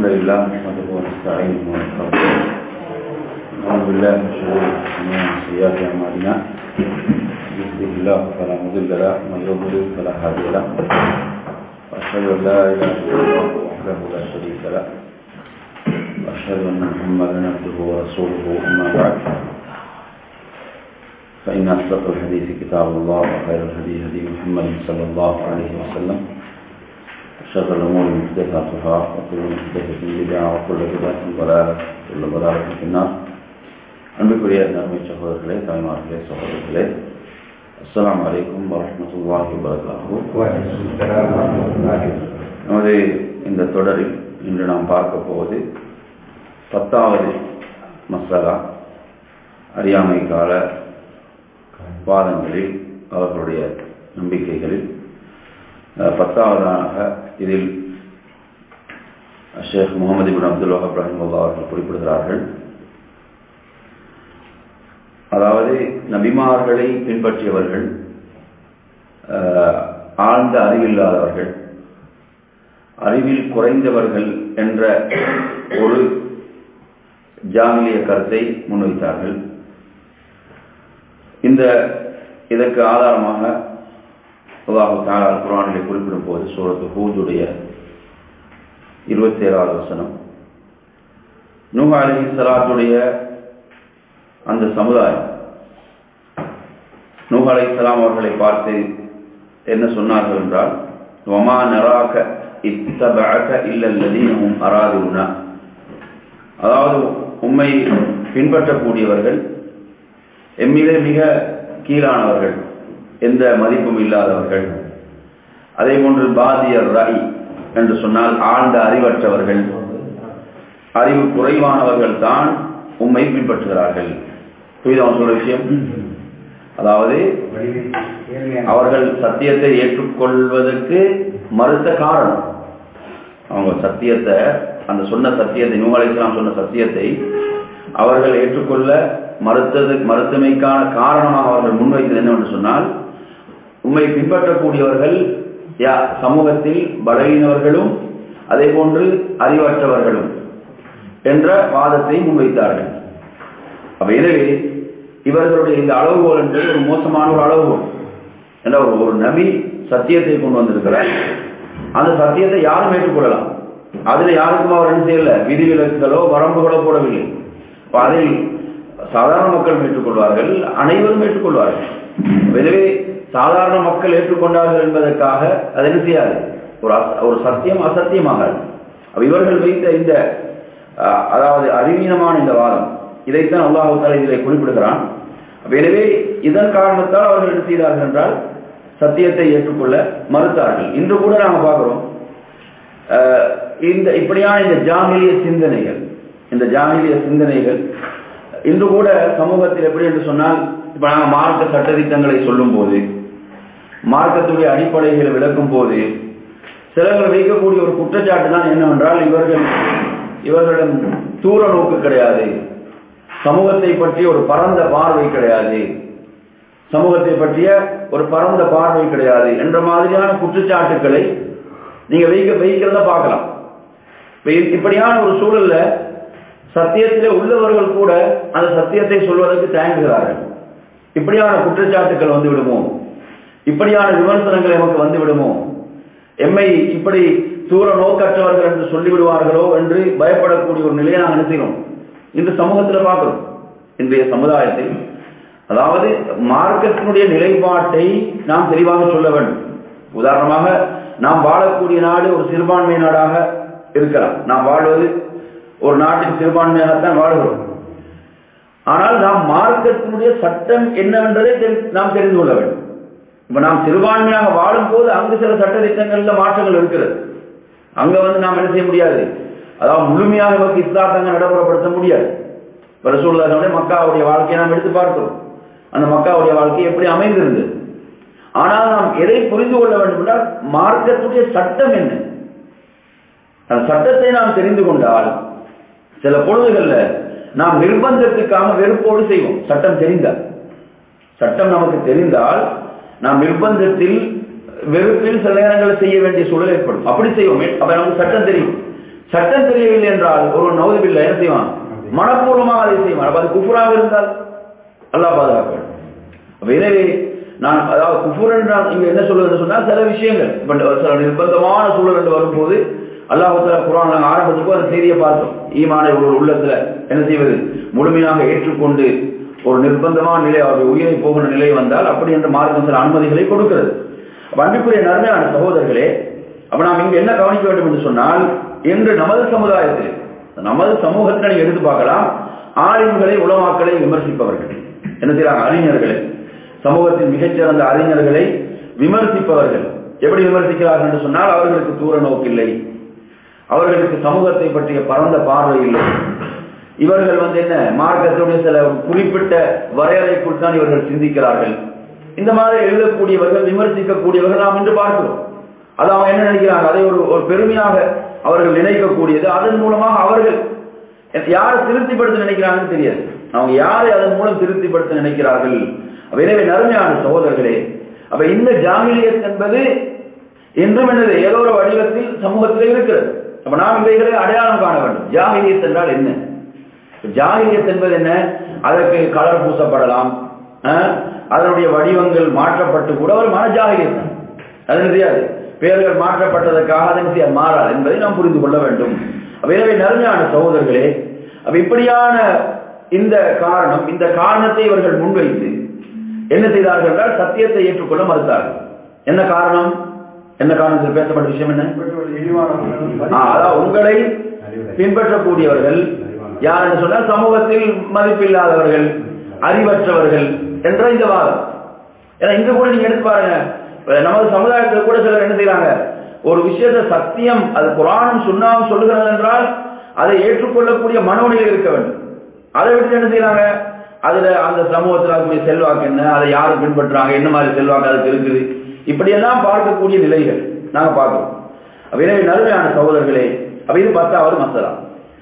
الحمد لله نحمده ونستعينه ونستغفره نعوذ بالله من شرور انفسنا ومن سيئات اعمالنا يهده الله فلا مضل له ومن يضلل فلا هادي له واشهد ان لا اله الا الله وحده لا شريك له واشهد ان محمدا عبده ورسوله اما بعد فان اصدق الحديث كتاب الله وخير الهدي هدي محمد صلى الله عليه وسلم شر الأمور محدثاتها وكل محدثة بدعة وكل بدعة ضلالة وكل ضلالة في النار அன்புக்குரிய நன்மை சகோதரர்களே தாய்மார்களே சகோதரர்களே அஸ்லாம் வலைக்கும் வரமத்துல்லாஹி வரகாத்து நமது இந்த தொடரில் இன்று நாம் பார்க்க போவது பத்தாவது மசாலா அறியாமை கால வாதங்களில் அவர்களுடைய நம்பிக்கைகளில் பத்தாவதாக இதில் ஷேக் முகமது பின் அப்துல் வஹப் ரஹிமுல்லா அவர்கள் குறிப்பிடுகிறார்கள் அதாவது நபிமார்களை பின்பற்றியவர்கள் ஆழ்ந்த அறிவில்லாதவர்கள் அறிவில் குறைந்தவர்கள் என்ற ஒரு ஜாமிலிய கருத்தை முன்வைத்தார்கள் இந்த இதற்கு ஆதாரமாக அல்லாஹு தாலா குரானிலே குறிப்பிடும் போது சூரத்து ஹூஜுடைய இருபத்தி ஏழாவது வசனம் நூஹா அலி சலாத்துடைய அந்த சமுதாயம் நூஹ் அலி சலாம் அவர்களை பார்த்து என்ன சொன்னார்கள் என்றால் ஒமா நராக இத்தபக இல்லல்லதீனமும் அராதுனா அதாவது உண்மை பின்பற்றக்கூடியவர்கள் எம்மிலே மிக கீழானவர்கள் எந்த மதிப்பும் இல்லாதவர்கள் அதே போன்று பாதியர் ரை என்று சொன்னால் ஆழ்ந்த அறிவற்றவர்கள் அறிவு குறைவானவர்கள் தான் உண்மை பின்பற்றுகிறார்கள் புரியுதா சொல்ற விஷயம் அதாவது அவர்கள் சத்தியத்தை ஏற்றுக்கொள்வதற்கு மறுத்த காரணம் அவங்க சத்தியத்தை அந்த சொன்ன சத்தியத்தை நூகலைக்கலாம் சொன்ன சத்தியத்தை அவர்கள் ஏற்றுக்கொள்ள மறுத்தது மறுத்தமைக்கான காரணமாக அவர்கள் முன்வைத்தது என்னவென்று சொன்னால் உண்மை பின்பற்றக்கூடியவர்கள் சமூகத்தில் பலவீனவர்களும் அதே போன்று அறிவற்றவர்களும் என்ற வாதத்தை முன்வைத்தார்கள் அப்ப எனவே இவர்களுடைய இந்த அளவுகோல் என்பது ஒரு மோசமான ஒரு அளவுகோல் என்ற ஒரு நபி சத்தியத்தை கொண்டு வந்திருக்கிறார் அந்த சத்தியத்தை யாரும் ஏற்றுக்கொள்ளலாம் அதுல யாருக்கும் அவர் என்ன செய்யல விதிவிலக்குகளோ வரம்புகளோ போடவில்லை அதில் சாதாரண மக்கள் ஏற்றுக்கொள்வார்கள் அனைவரும் ஏற்றுக்கொள்வார்கள் எனவே சாதாரண மக்கள் ஏற்றுக்கொண்டார்கள் என்பதற்காக அது என்ன செய்யாது ஒரு ஒரு சத்தியம் அசத்தியமாகாது இவர்கள் வைத்த இந்த அதாவது அறிவீனமான இந்த வாதம் இதைத்தான் அல்லாஹு தாலா இதில் குறிப்பிடுகிறான் எனவே இதன் காரணத்தால் அவர்கள் என்ன செய்தார்கள் என்றால் சத்தியத்தை ஏற்றுக்கொள்ள மறுத்தார்கள் இன்று கூட நாங்கள் பார்க்கிறோம் இந்த இப்படியான இந்த ஜாமிலிய சிந்தனைகள் இந்த ஜாமிலிய சிந்தனைகள் இன்று கூட சமூகத்தில் எப்படி என்று சொன்னால் இப்ப நாங்கள் மார்க்க சட்டத்திட்டங்களை சொல்லும் போது மார்க்கத்துடைய அடிப்படைகளை விளக்கும் போது சிலர்கள் வைக்கக்கூடிய ஒரு குற்றச்சாட்டு தான் என்னவென்றால் இவர்கள் இவர்களிடம் தூர நோக்கு கிடையாது சமூகத்தை பற்றிய ஒரு பரந்த பார்வை கிடையாது சமூகத்தை பற்றிய ஒரு பரந்த பார்வை கிடையாது என்ற மாதிரியான குற்றச்சாட்டுக்களை நீங்க வைக்க வைக்கிறத பார்க்கலாம் இப்படியான ஒரு சூழல்ல சத்தியத்திலே உள்ளவர்கள் கூட அந்த சத்தியத்தை சொல்வதற்கு தயங்குகிறார்கள் இப்படியான குற்றச்சாட்டுகள் வந்து விடுமோ இப்படியான விமர்சனங்கள் எமக்கு வந்து விடுமோ எம்மை இப்படி தூர நோக்கற்றவர்கள் என்று சொல்லிவிடுவார்களோ என்று பயப்படக்கூடிய ஒரு நிலையை நாங்கள் நினைக்கிறோம் இந்த சமூகத்தில் பார்க்கிறோம் இன்றைய சமுதாயத்தில் அதாவது மார்க்கத்தினுடைய நிலைப்பாட்டை நாம் தெளிவாக சொல்ல வேண்டும் உதாரணமாக நாம் வாழக்கூடிய நாடு ஒரு சிறுபான்மை நாடாக இருக்கலாம் நாம் வாழ்வது ஒரு நாட்டின் சிறுபான்மையாகத்தான் வாழ்கிறோம் ஆனால் நாம் மார்க்கத்தினுடைய சட்டம் என்னவென்றதை நாம் தெரிந்து கொள்ள வேண்டும் இப்ப நாம் சிறுபான்மையாக வாழும் போது அங்கு சில சட்ட திட்டங்கள்ல மாற்றங்கள் இருக்கிறது அங்க வந்து நாம் என்ன செய்ய முடியாது அதாவது முழுமையாக நமக்கு இஸ்லாத்தங்க நடைமுறைப்படுத்த முடியாது ரசூல்லாவுடைய மக்காவுடைய வாழ்க்கையை நாம் எடுத்து பார்க்கிறோம் அந்த மக்காவுடைய வாழ்க்கை எப்படி அமைந்திருந்தது ஆனால் நாம் எதை புரிந்து கொள்ள வேண்டும் என்றால் மார்க்கத்துடைய சட்டம் என்ன அந்த சட்டத்தை நாம் தெரிந்து கொண்டால் சில பொழுதுகள்ல நாம் நிர்பந்தத்துக்காக வெறுப்போடு செய்வோம் சட்டம் தெரிந்தால் சட்டம் நமக்கு தெரிந்தால் நாம் நிர்பந்தத்தில் வெறுப்பில் சில நேரங்களில் செய்ய வேண்டிய சூழல் ஏற்படும் அப்படி செய்வோமே அப்ப நமக்கு சட்டம் தெரியும் சட்டம் தெரியவில்லை என்றால் ஒரு நவதுபில்லை என்ன செய்வான் மனப்பூர்வமாக அதை செய்வான் அப்ப அது குஃபுராக இருந்தால் அல்லாஹ் பாதுகாக்க வேண்டும் அப்ப எனவே நான் அதாவது குஃபுர் என்றால் இங்க என்ன சொல்லுதுன்னு சொன்னா சில விஷயங்கள் இப்ப சில நிர்பந்தமான சூழல் என்று வரும்போது அல்லாஹால குரான் நாங்கள் ஆரம்பத்துக்கும் அந்த செய்தியை பார்த்தோம் ஈமானை ஒரு உள்ளத்துல என்ன செய்வது முழுமையாக ஏற்றுக்கொண்டு ஒரு நிர்பந்தமான நிலை அவருடைய உயிரை போகிற நிலை வந்தால் அப்படி என்ற மார்க்கம் சில அனுமதிகளை கொடுக்கிறது அப்ப அன்புக்குரிய நன்மையான சகோதரர்களே அப்ப நாம் இங்க என்ன கவனிக்க வேண்டும் என்று சொன்னால் இன்று நமது சமுதாயத்தில் நமது சமூகத்தில் நீங்க எடுத்து பார்க்கலாம் ஆலிம்களை உலமாக்களை விமர்சிப்பவர்கள் என்ன செய்யறாங்க அறிஞர்களை சமூகத்தின் மிகச்சிறந்த அறிஞர்களை விமர்சிப்பவர்கள் எப்படி விமர்சிக்கிறார்கள் என்று சொன்னால் அவர்களுக்கு தூர நோக்கில்லை அவர்களுக்கு சமூகத்தை பற்றிய பரந்த பார்வை இல்லை இவர்கள் வந்து என்ன மார்க்கத்துடைய சில குறிப்பிட்ட வரையறைக்குள் தான் இவர்கள் சிந்திக்கிறார்கள் இந்த மாதிரி எழுதக்கூடியவர்கள் விமர்சிக்கக்கூடியவர்கள் நாம் இன்று பார்க்கிறோம் அது அவங்க என்ன நினைக்கிறாங்க அதை ஒரு ஒரு பெருமையாக அவர்கள் நினைக்கக்கூடியது அதன் மூலமாக அவர்கள் யாரை திருப்திப்படுத்த நினைக்கிறாங்கன்னு தெரியாது அவங்க யாரை அதன் மூலம் திருப்திப்படுத்த நினைக்கிறார்கள் எனவே நறுமையான சகோதரர்களே அப்ப இந்த ஜாகிலியத் என்பது என்றும் என்னது ஏதோ ஒரு வடிவத்தில் சமூகத்தில் இருக்கிறது அப்ப நாம் இவைகளை அடையாளம் காண வேண்டும் ஜாகிலியத் என்றால் என்ன ஜாகிலியத் என்பது என்ன அதற்கு கலர் பூசப்படலாம் அதனுடைய வடிவங்கள் மாற்றப்பட்டு கூட ஒரு மன ஜாகிலியத் தான் அது தெரியாது பெயர்கள் மாற்றப்பட்டதற்காக அதன் மாறாது என்பதை நாம் புரிந்து கொள்ள வேண்டும் எனவே நறுமையான சகோதரர்களே அப்ப இப்படியான இந்த காரணம் இந்த காரணத்தை இவர்கள் முன்வைத்து என்ன செய்தார்கள் என்றால் சத்தியத்தை ஏற்றுக்கொள்ள மறுத்தார்கள் என்ன காரணம் என்ன காரணத்தில் பேசப்பட்ட விஷயம் என்ன அதாவது உங்களை பின்பற்றக்கூடியவர்கள் யார் என்று சொன்னால் சமூகத்தில் மதிப்பில்லாதவர்கள் அறிவற்றவர்கள் என்ற இந்த வாதம் ஏன்னா இங்க கூட நீங்க எடுத்து பாருங்க நமது சமுதாயத்தில் கூட சிலர் என்ன செய்யறாங்க ஒரு விஷயத்த சத்தியம் அது புராணம் சுண்ணாம் சொல்லுகிறது என்றால் அதை ஏற்றுக்கொள்ளக்கூடிய மனோநிலை இருக்க வேண்டும் அதை விட்டு என்ன செய்யறாங்க அதுல அந்த சமூகத்தில் இருக்கக்கூடிய செல்வாக்கு என்ன அதை யாரு பின்பற்றுறாங்க என்ன மாதிரி செல்வாக்கு அதுக்கு இருக்குது இப்படியெல்லாம் பார்க்கக்கூடிய நிலைகள் நாங்க பார்க்கிறோம் எனவே நடுமையான சகோதரர்களே அப்ப இது பத்தாவது மசலா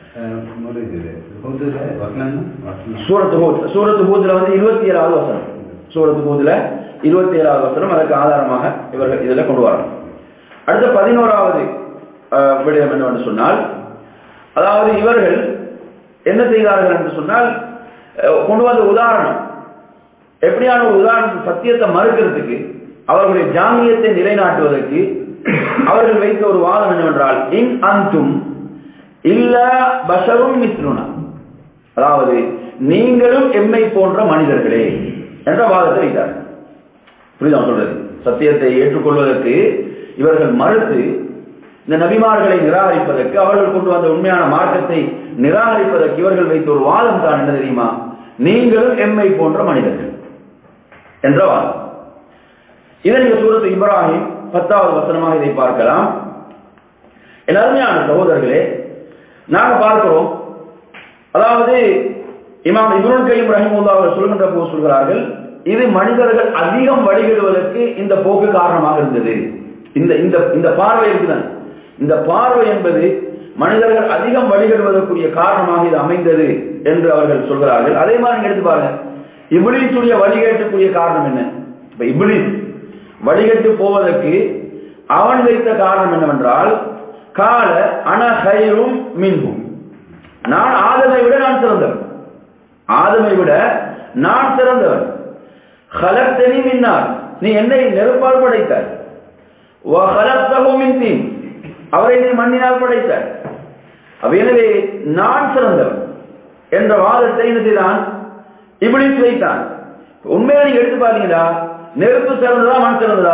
சூரத்து ஹூத் சூரத்து ஹூத்ல வந்து இருபத்தி ஏழாவது வசனம் சூரத்து ஹூத்ல இருபத்தி ஏழாவது வசனம் அதற்கு ஆதாரமாக இவர்கள் இதுல கொண்டு வரணும் அடுத்த பதினோராவது விடயம் என்னவென்று சொன்னால் அதாவது இவர்கள் என்ன செய்தார்கள் என்று சொன்னால் கொண்டு வந்த உதாரணம் எப்படியான ஒரு உதாரணம் சத்தியத்தை மறுக்கிறதுக்கு அவர்களுடைய ஜாமியத்தை நிலைநாட்டுவதற்கு அவர்கள் வைத்த ஒரு வாதம் என்னவென்றால் இன் அந்தும் இல்ல பஷரும் மிஸ்ருனா அதாவது நீங்களும் எம்மை போன்ற மனிதர்களே என்ற வாதத்தை வைத்தார் புரியுதா சொல்றது சத்தியத்தை ஏற்றுக்கொள்வதற்கு இவர்கள் மறுத்து இந்த நபிமார்களை நிராகரிப்பதற்கு அவர்கள் கொண்டு வந்த உண்மையான மார்க்கத்தை நிராகரிப்பதற்கு இவர்கள் வைத்த ஒரு வாதம் தான் என்ன தெரியுமா நீங்களும் எம்மை போன்ற மனிதர்கள் என்ற வாதம் இதை நீங்க சூரத்து இப்ராஹிம் பத்தாவது வசனமாக இதை பார்க்கலாம் என் அருமையான சகோதரர்களே நாங்க பார்க்கிறோம் அதாவது இமாம் இப்ருல் கைம் ரஹிமுல்லா அவர் சொல்கின்ற போது சொல்கிறார்கள் இது மனிதர்கள் அதிகம் வழிகிடுவதற்கு இந்த போக்கு காரணமாக இருந்தது இந்த இந்த இந்த பார்வை இருக்குதான் இந்த பார்வை என்பது மனிதர்கள் அதிகம் வழிகிடுவதற்குரிய காரணமாக இது அமைந்தது என்று அவர்கள் சொல்கிறார்கள் அதே மாதிரி நீங்க எடுத்து பாருங்க இபிலிசுடைய வழிகேட்டுக்குரிய காரணம் என்ன இப்ப இபிலிஸ் வழிகட்டு போவதற்கு அவன் வைத்த காரணம் என்னவென்றால் கால அனஹைரும் மின்ஹும் நான் ஆதமை விட நான் சிறந்தவன் ஆதமை விட நான் சிறந்தவன் ஹலத்தனி மின்னார் நீ என்னை நெருப்பால் படைத்தாய் அவரை நீ மண்ணினால் படைத்தாய் அப்ப எனவே நான் சிறந்தவன் என்ற வாதத்தை என்ன செய்தான் இப்படி வைத்தான் உண்மையை நீங்க எடுத்து பாத்தீங்களா நெருப்பு சிறந்ததா மண் சிறந்ததா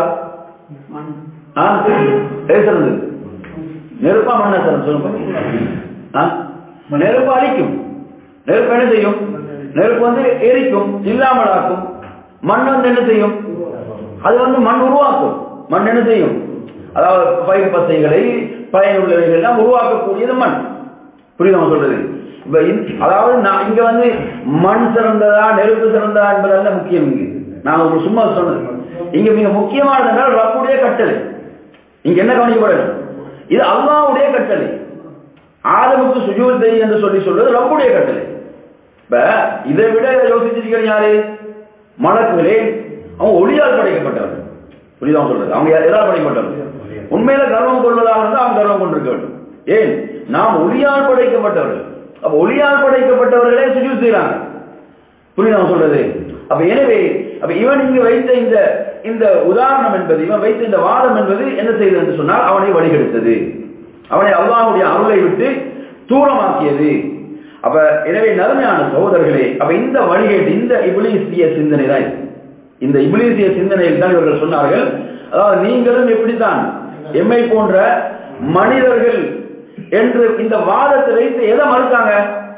சிறந்தது நெருப்பா மண்ண சிறந்து சொல்லுங்க நெருப்பு அழிக்கும் நெருப்பு என்ன செய்யும் நெருப்பு வந்து எரிக்கும் இல்லாமல் ஆக்கும் மண் வந்து என்ன செய்யும் அது வந்து மண் உருவாக்கும் மண் என்ன செய்யும் அதாவது பயிர் பசைகளை பயனுள்ளவைகள் எல்லாம் உருவாக்கக்கூடியது மண் புரியுதா சொல்றது இப்ப அதாவது நான் இங்க வந்து மண் சிறந்ததா நெருப்பு சிறந்ததா என்பதல்ல முக்கியம் இங்கு நான் உங்களுக்கு சும்மா சொன்னது இங்க மிக முக்கியமானது என்றால் ரப்புடைய கட்டளை இங்க என்ன கவனிக்கப்பட வேண்டும் இது அல்லாவுடைய கட்டளை ஆதமுக்கு சுஜூத்தை என்று சொல்லி சொல்றது ரப்புடைய கட்டளை இப்ப இதை விட யோசிச்சிருக்கிறீங்க யாரு மலக்குகளே அவங்க ஒளியால் படைக்கப்பட்டவர்கள் புரியுதா சொல்றது அவங்க எதால் படைக்கப்பட்டவர்கள் உண்மையில கர்வம் கொள்வதாக இருந்தால் அவங்க கர்வம் கொண்டிருக்க வேண்டும் ஏன் நாம் ஒளியால் படைக்கப்பட்டவர்கள் அப்ப ஒளியால் படைக்கப்பட்டவர்களே சுஜூத் செய்யறாங்க புரியுதா நான் சொல்றது அப்ப எனவே அப்ப இவன் இங்கு வைத்த இந்த இந்த உதாரணம் என்பது இவன் வைத்த இந்த வாதம் என்பது என்ன செய்தது என்று சொன்னால் அவனை வழிகெடுத்தது அவனை அல்லாஹ்வுடைய அருளை விட்டு தூரமாக்கியது அப்ப எனவே நறுமையான சகோதரர்களே அப்ப இந்த வழிகேட்டு இந்த இபிலிசிய சிந்தனை தான் இது. இந்த இபிலிசிய சிந்தனையில் தான் இவர்கள் சொன்னார்கள் அதாவது நீங்களும் எப்படித்தான் எம்மை போன்ற மனிதர்கள் என்று இந்த வாதத்தை வைத்து எதை மறுத்தாங்க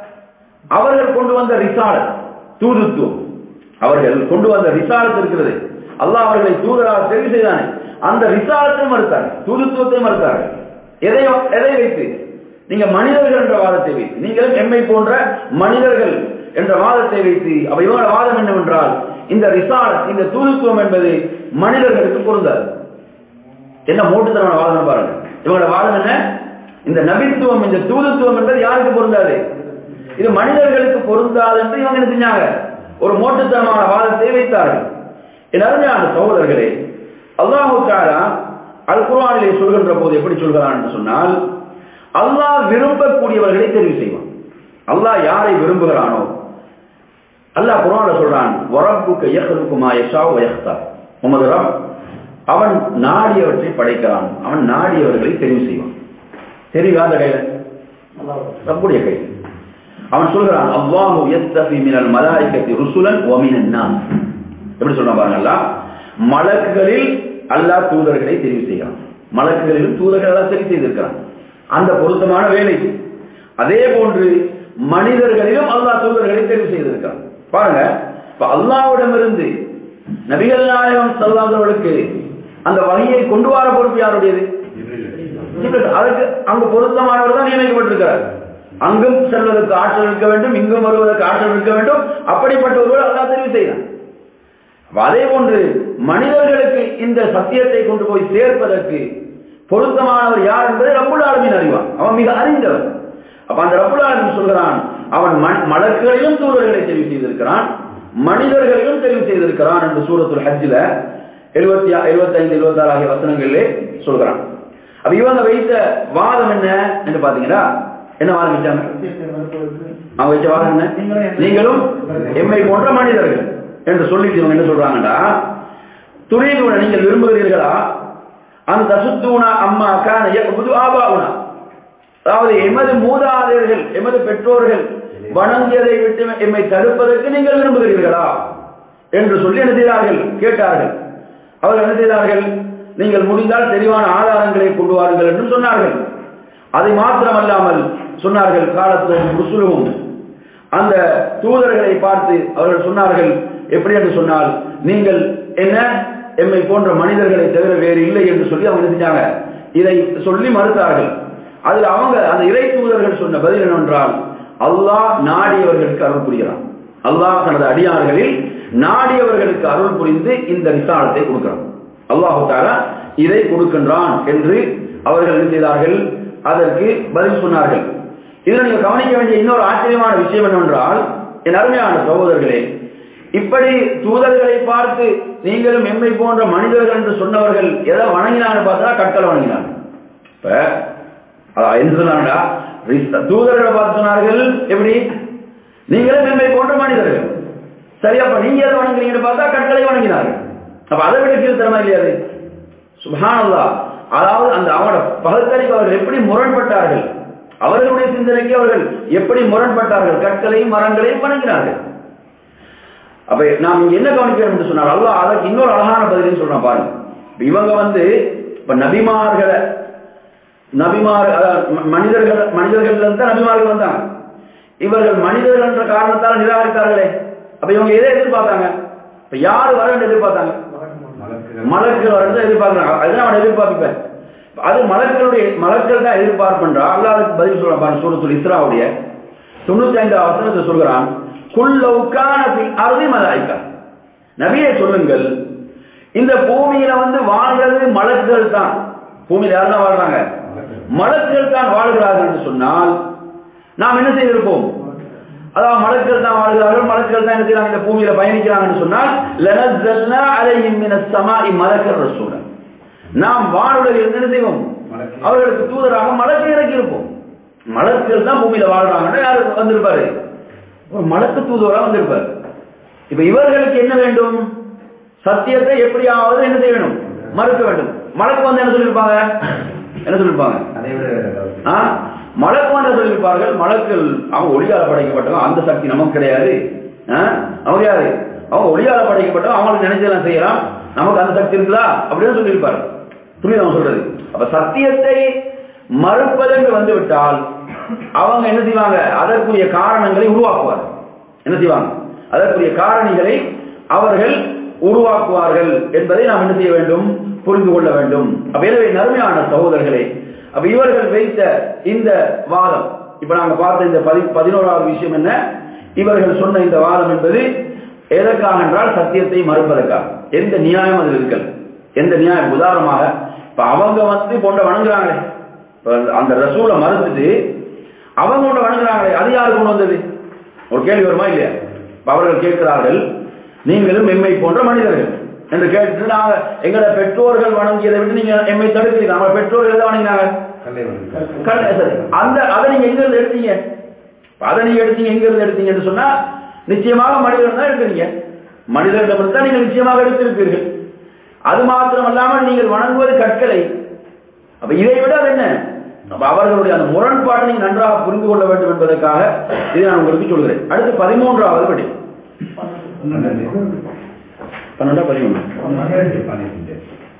அவர்கள் கொண்டு வந்த ரிசாலத் தூதுத்துவம் அவர்கள் கொண்டு வந்த ரிசாலத் இருக்கிறது அல்லாஹ் அவர்களை தூதராக தெரிவு செய்தானே அந்த ரிசாலத்தை மறுத்தார்கள் தூதுத்துவத்தை மறுத்தார்கள் எதை எதை வைத்து நீங்க மனிதர்கள் என்ற வாதத்தை வைத்து நீங்களும் எம்மை போன்ற மனிதர்கள் என்ற வாதத்தை வைத்து அப்ப இவங்களோட வாதம் என்னவென்றால் இந்த ரிசாலத் இந்த தூதுத்துவம் என்பது மனிதர்களுக்கு பொருந்தாது என்ன மூட்டுத்தனமான வாதம் பாருங்க இவங்களோட வாதம் என்ன இந்த நபித்துவம் இந்த தூதுத்துவம் என்பது யாருக்கு பொருந்தாது இது மனிதர்களுக்கு பொருந்தாது என்று இவங்க என்ன செஞ்சாங்க ஒரு மோட்டுத்தனமான வாதத்தை வைத்தார்கள் என் அருமையான சகோதரர்களே அல்லாஹு தாலா அல் குர்ஆனிலே சொல்கின்ற போது எப்படி சொல்கிறான் என்று சொன்னால் அல்லாஹ் விரும்பக்கூடியவர்களை தெரிவு செய்வான் அல்லாஹ் யாரை விரும்புகிறானோ அல்லாஹ் குர்ஆன்ல சொல்றான் வரப்புக்க யஹ்லுக்குமா யஷாவு வயஹ்தார் உமது ரப் அவன் நாடியவற்றை படைக்கிறான் அவன் நாடியவர்களை தெரிவு செய்வான் தெரியாத கையில ரப்புடைய கையில் அவன் சொல்கிறான் அல்லாஹு யஸ்தஃபி மினல் மலாயிகத்தி ருசுலன் வ மினன் நாஸ் எப்படி சொல்றான் பாருங்க அல்லாஹ் மலக்குகளில் அல்லாஹ் தூதர்களை தெரிவு செய்கிறான் மலக்குகளிலும் தூதர்கள் எல்லாம் தெரிவு செய்திருக்கிறான் அந்த பொருத்தமான வேலை அதே போன்று மனிதர்களிலும் அல்லாஹ் தூதர்களை தெரிவு செய்திருக்கிறான் பாருங்க இப்ப அல்லாஹ்விடமிருந்து நபிகள் நாயகம் சல்லாதவர்களுக்கு அந்த வகையை கொண்டு வர பொறுப்பு யாருடையது ஜிப்ரீல். அதுக்கு அங்கு பொருத்தமானவர் தான் நியமிக்கப்பட்டிருக்கிறார் அங்கும் செல்வதற்கு ஆற்றல் இருக்க வேண்டும் இங்கும் வருவதற்கு ஆற்றல் இருக்க வேண்டும் அப்படிப்பட்ட ஒருவர் அல்லாஹ் தெரிவு செய்தான் அப்ப அதே போன்று மனிதர்களுக்கு இந்த சத்தியத்தை கொண்டு போய் சேர்ப்பதற்கு பொருத்தமானவர் யார் என்பதை ரப்புல் ஆலமீன் அறிவான் அவன் மிக அறிந்தவர் அப்ப அந்த ரப்புல் ஆலமீன் சொல்கிறான் அவன் ம- மலக்குகளிலும் தூதர்களை தெரிவு செய்திருக்கிறான் மனிதர்களிலும் தெரிவு செய்திருக்கிறான் என்று சூரத்துல் ஹஜ்ஜில் எழுபத்தி எழுபத்தி ஐந்து எழுபத்தி ஆறு ஆகிய வசனங்களிலே சொல்கிறான் அப்ப இவங்க வைத்த வாதம் என்ன என்று பாத்தீங்கன்னா என்ன வாதம் வச்சாங்க அவங்க வச்ச வாதம் என்ன நீங்களும் எம்மை போன்ற மனிதர்கள் என்று சொல்லிட்டு இவங்க என்ன சொல்றாங்கடா துணிவுன நீங்கள் விரும்புகிறீர்களா அந்த சுத்தூனா அம்மா கான புது ஆபாவுனா அதாவது எமது மூதாதையர்கள் எமது பெற்றோர்கள் வணங்கியதை விட்டு எம்மை தடுப்பதற்கு நீங்கள் விரும்புகிறீர்களா என்று சொல்லி என்ன செய்தார்கள் கேட்டார்கள் அவர்கள் என்ன செய்தார்கள் நீங்கள் முடிந்தால் தெளிவான ஆதாரங்களை கொண்டு வாருங்கள் என்று சொன்னார்கள் அதை மாத்திரமல்லாமல் சொன்னார்கள் காலத்தும் ருசுலுவும் அந்த தூதர்களை பார்த்து அவர்கள் சொன்னார்கள் எப்படி என்று சொன்னால் நீங்கள் என்ன எம்மை போன்ற மனிதர்களை தவிர வேறு இல்லை என்று சொல்லி அவங்க என்ன செஞ்சாங்க இதை சொல்லி மறுத்தார்கள் அதில் அவங்க அந்த இறை தூதர்கள் சொன்ன பதில் என்னவென்றால் அல்லாஹ் நாடியவர்களுக்கு அருள் புரிகிறான் அல்லாஹ் தனது அடியார்களில் நாடியவர்களுக்கு அருள் புரிந்து இந்த விசாலத்தை கொடுக்கிறான் அல்லாஹு தாலா இதை கொடுக்கின்றான் என்று அவர்கள் என்ன செய்தார்கள் அதற்கு பதில் சொன்னார்கள் இதில் நீங்கள் கவனிக்க வேண்டிய இன்னொரு ஆச்சரியமான விஷயம் என்னவென்றால் என் அருமையான சகோதரர்களே இப்படி தூதர்களை பார்த்து நீங்களும் எம்மை போன்ற மனிதர்கள் என்று சொன்னவர்கள் எதை வணங்கினான்னு பார்த்தா கற்களை வணங்கினாங்க இப்ப அதான் என்ன சொன்னாங்கடா ரிஸ்த- தூதர்களை பார்த்து சொன்னார்கள் எப்படி நீங்களும் எம்மை போன்ற மனிதர்கள் சரி அப்ப நீங்க எதை வணங்குறீங்கன்னு பார்த்தா கற்களை வணங்கினார்கள் அப்ப அதை விட கீழ்த்தரமா இல்லையா அது சுபஹானல்லா அதாவது அந்த அவனோட பகுத்தறிவு அவர்கள் எப்படி முரண்பட்டார்கள் அவர்களுடைய சிந்தனைக்கு அவர்கள் எப்படி முரண்பட்டார்கள் கற்களையும் மரங்களையும் வணங்கினார்கள் அப்ப நாம் இங்க என்ன கவனிக்கிறோம் என்று சொன்னால் அல்லாஹ் அதற்கு இன்னொரு அழகான பதிலையும் சொல்றான் பாருங்க இப்ப இவங்க வந்து இப்ப நபிமார்களை நபிமார் அதாவது ம- மனிதர்கள் மனிதர்கள் இருந்து நபிமார்கள் வந்தாங்க இவர்கள் மனிதர்கள் என்ற காரணத்தால் நிராகரித்தார்களே அப்ப இவங்க எதை எதிர்பார்த்தாங்க இப்ப யார் வர எதிர்பார்த்தாங்க மலர்கள் வரது எதிர்பார்க்கிறாங்க அதுதான் அவன் எதிர்பார்ப்பேன் அது மலர்களுடைய மலர்கள் தான் எதிர்பார்ப்புன்றா அல்லாஹ்வுக்கு பதில் சொல்றான் பாருங்க சூரத்துல் இஸ்ராவுடைய தொண்ணூத்தி ஐந்தாவது வசனத்தை சொல்கிறான் குல்லவுக்கான அறுதி மலாய்க்கா நபியை சொல்லுங்கள் இந்த பூமியில வந்து வாழ்கிறது மலக்குகள் தான் பூமியில யார் தான் வாழ்றாங்க மலக்குகள் தான் வாழ்கிறார்கள் என்று சொன்னால் நாம் என்ன செய்திருப்போம் அதாவது மலக்குகள் தான் வாழ்கிறார்கள் மலக்குகள் தான் என்ன செய்யறாங்க இந்த பூமியில பயணிக்கிறாங்கன்னு சொன்னால் லனஸ்ஸல்னா அலைஹிம் மினஸ் ஸமாஇ மலக்கர் ரசூலன் நாம் வானுலகில் என்ன செய்வோம் அவர்களுக்கு தூதராக மலக்கு இறக்கி இருப்போம் மலக்குகள் தான் பூமியில வாழ்றாங்கன்னா யாரு வந்திருப்பாரு ஒரு மலக்கு தூதுவரா வந்திருப்பாரு இப்ப இவர்களுக்கு என்ன வேண்டும் சத்தியத்தை எப்படியாவது என்ன செய்ய வேண்டும் மறுக்க வேண்டும் மலக்கு வந்து என்ன சொல்லியிருப்பாங்க என்ன சொல்லியிருப்பாங்க அதை விட வேற ஏதாவது. ஆ? மலக்கு வந்து சொல்லியிருப்பார்கள் மலக்கள் அவங்க ஒளியால படைக்கப்பட்டவங்க அந்த சக்தி நமக்கு கிடையாது ஆ? அவங்க யாரு அவங்க ஒளியால படைக்கப்பட்டவங்க அவங்களுக்கு நினைச்சதெல்லாம் செய்யலாம் நமக்கு அந்த சக்தி இருக்குதா அப்படின்னு சொல்லியிருப்பாரு புரியுது அவங்க சொல்றது அப்ப சத்தியத்தை மறுப்பதென்று வந்து விட்டால் அவங்க என்ன செய்வாங்க அதற்குரிய காரணங்களை உருவாக்குவார் என்ன செய்வாங்க அதற்குரிய காரணிகளை அவர்கள் உருவாக்குவார்கள் என்பதை நாம் என்ன செய்ய வேண்டும் புரிந்து கொள்ள வேண்டும் அப்ப எனவே நறுமையான சகோதரர்களே அப்ப இவர்கள் வைத்த இந்த வாதம் இப்ப நாங்க பார்த்த இந்த பதி பதினோராவது விஷயம் என்ன இவர்கள் சொன்ன இந்த வாதம் என்பது எதற்காக என்றால் சத்தியத்தை மறுப்பதற்காக எந்த நியாயம் அதில் இருக்கல் எந்த நியாயம் உதாரணமாக இப்ப அவங்க வந்து போன்ற வணங்குறாங்களே இப்ப அந்த ரசூலை மறுத்துட்டு அவங்க கொண்டு வணங்குறாங்களே அது யாரு கொண்டு வந்தது ஒரு கேள்வி வருமா இல்லையா இப்ப அவர்கள் கேட்கிறார்கள் நீங்களும் எம்மை போன்ற மனிதர்கள் என்று கேட்டு நாங்க எங்களோட பெற்றோர்கள் வணங்கியதை விட்டு நீங்க எம்மை தடுக்கிறீங்க நம்ம பெற்றோர்கள் எதை வணங்கினாங்க கல்லை வந்து கல்- சரி. அந்த அதை நீங்க எங்க இருந்து எடுத்தீங்க அதை நீங்க எடுத்தீங்க எங்க இருந்து எடுத்தீங்கன்னு சொன்னா நிச்சயமாக மனிதர்கள் தான் எடுக்கிறீங்க மனிதர்களிடம் தான் நீங்கள் நிச்சயமாக எடுத்திருப்பீர்கள் அது மாத்திரமல்லாமல் நீங்கள் வணங்குவது கற்களை அப்ப இதை விட அது என்ன அப்ப அவர்களுடைய அந்த முரண்பாட்டை நீங்க நன்றாக புரிந்து கொள்ள வேண்டும் என்பதற்காக இதை நான் உங்களுக்கு சொல்கிறேன் அடுத்து பதிமூன்றாவது படி பன்னெண்டா பதிமூணு பன்னிரண்டு பன்னிரண்டு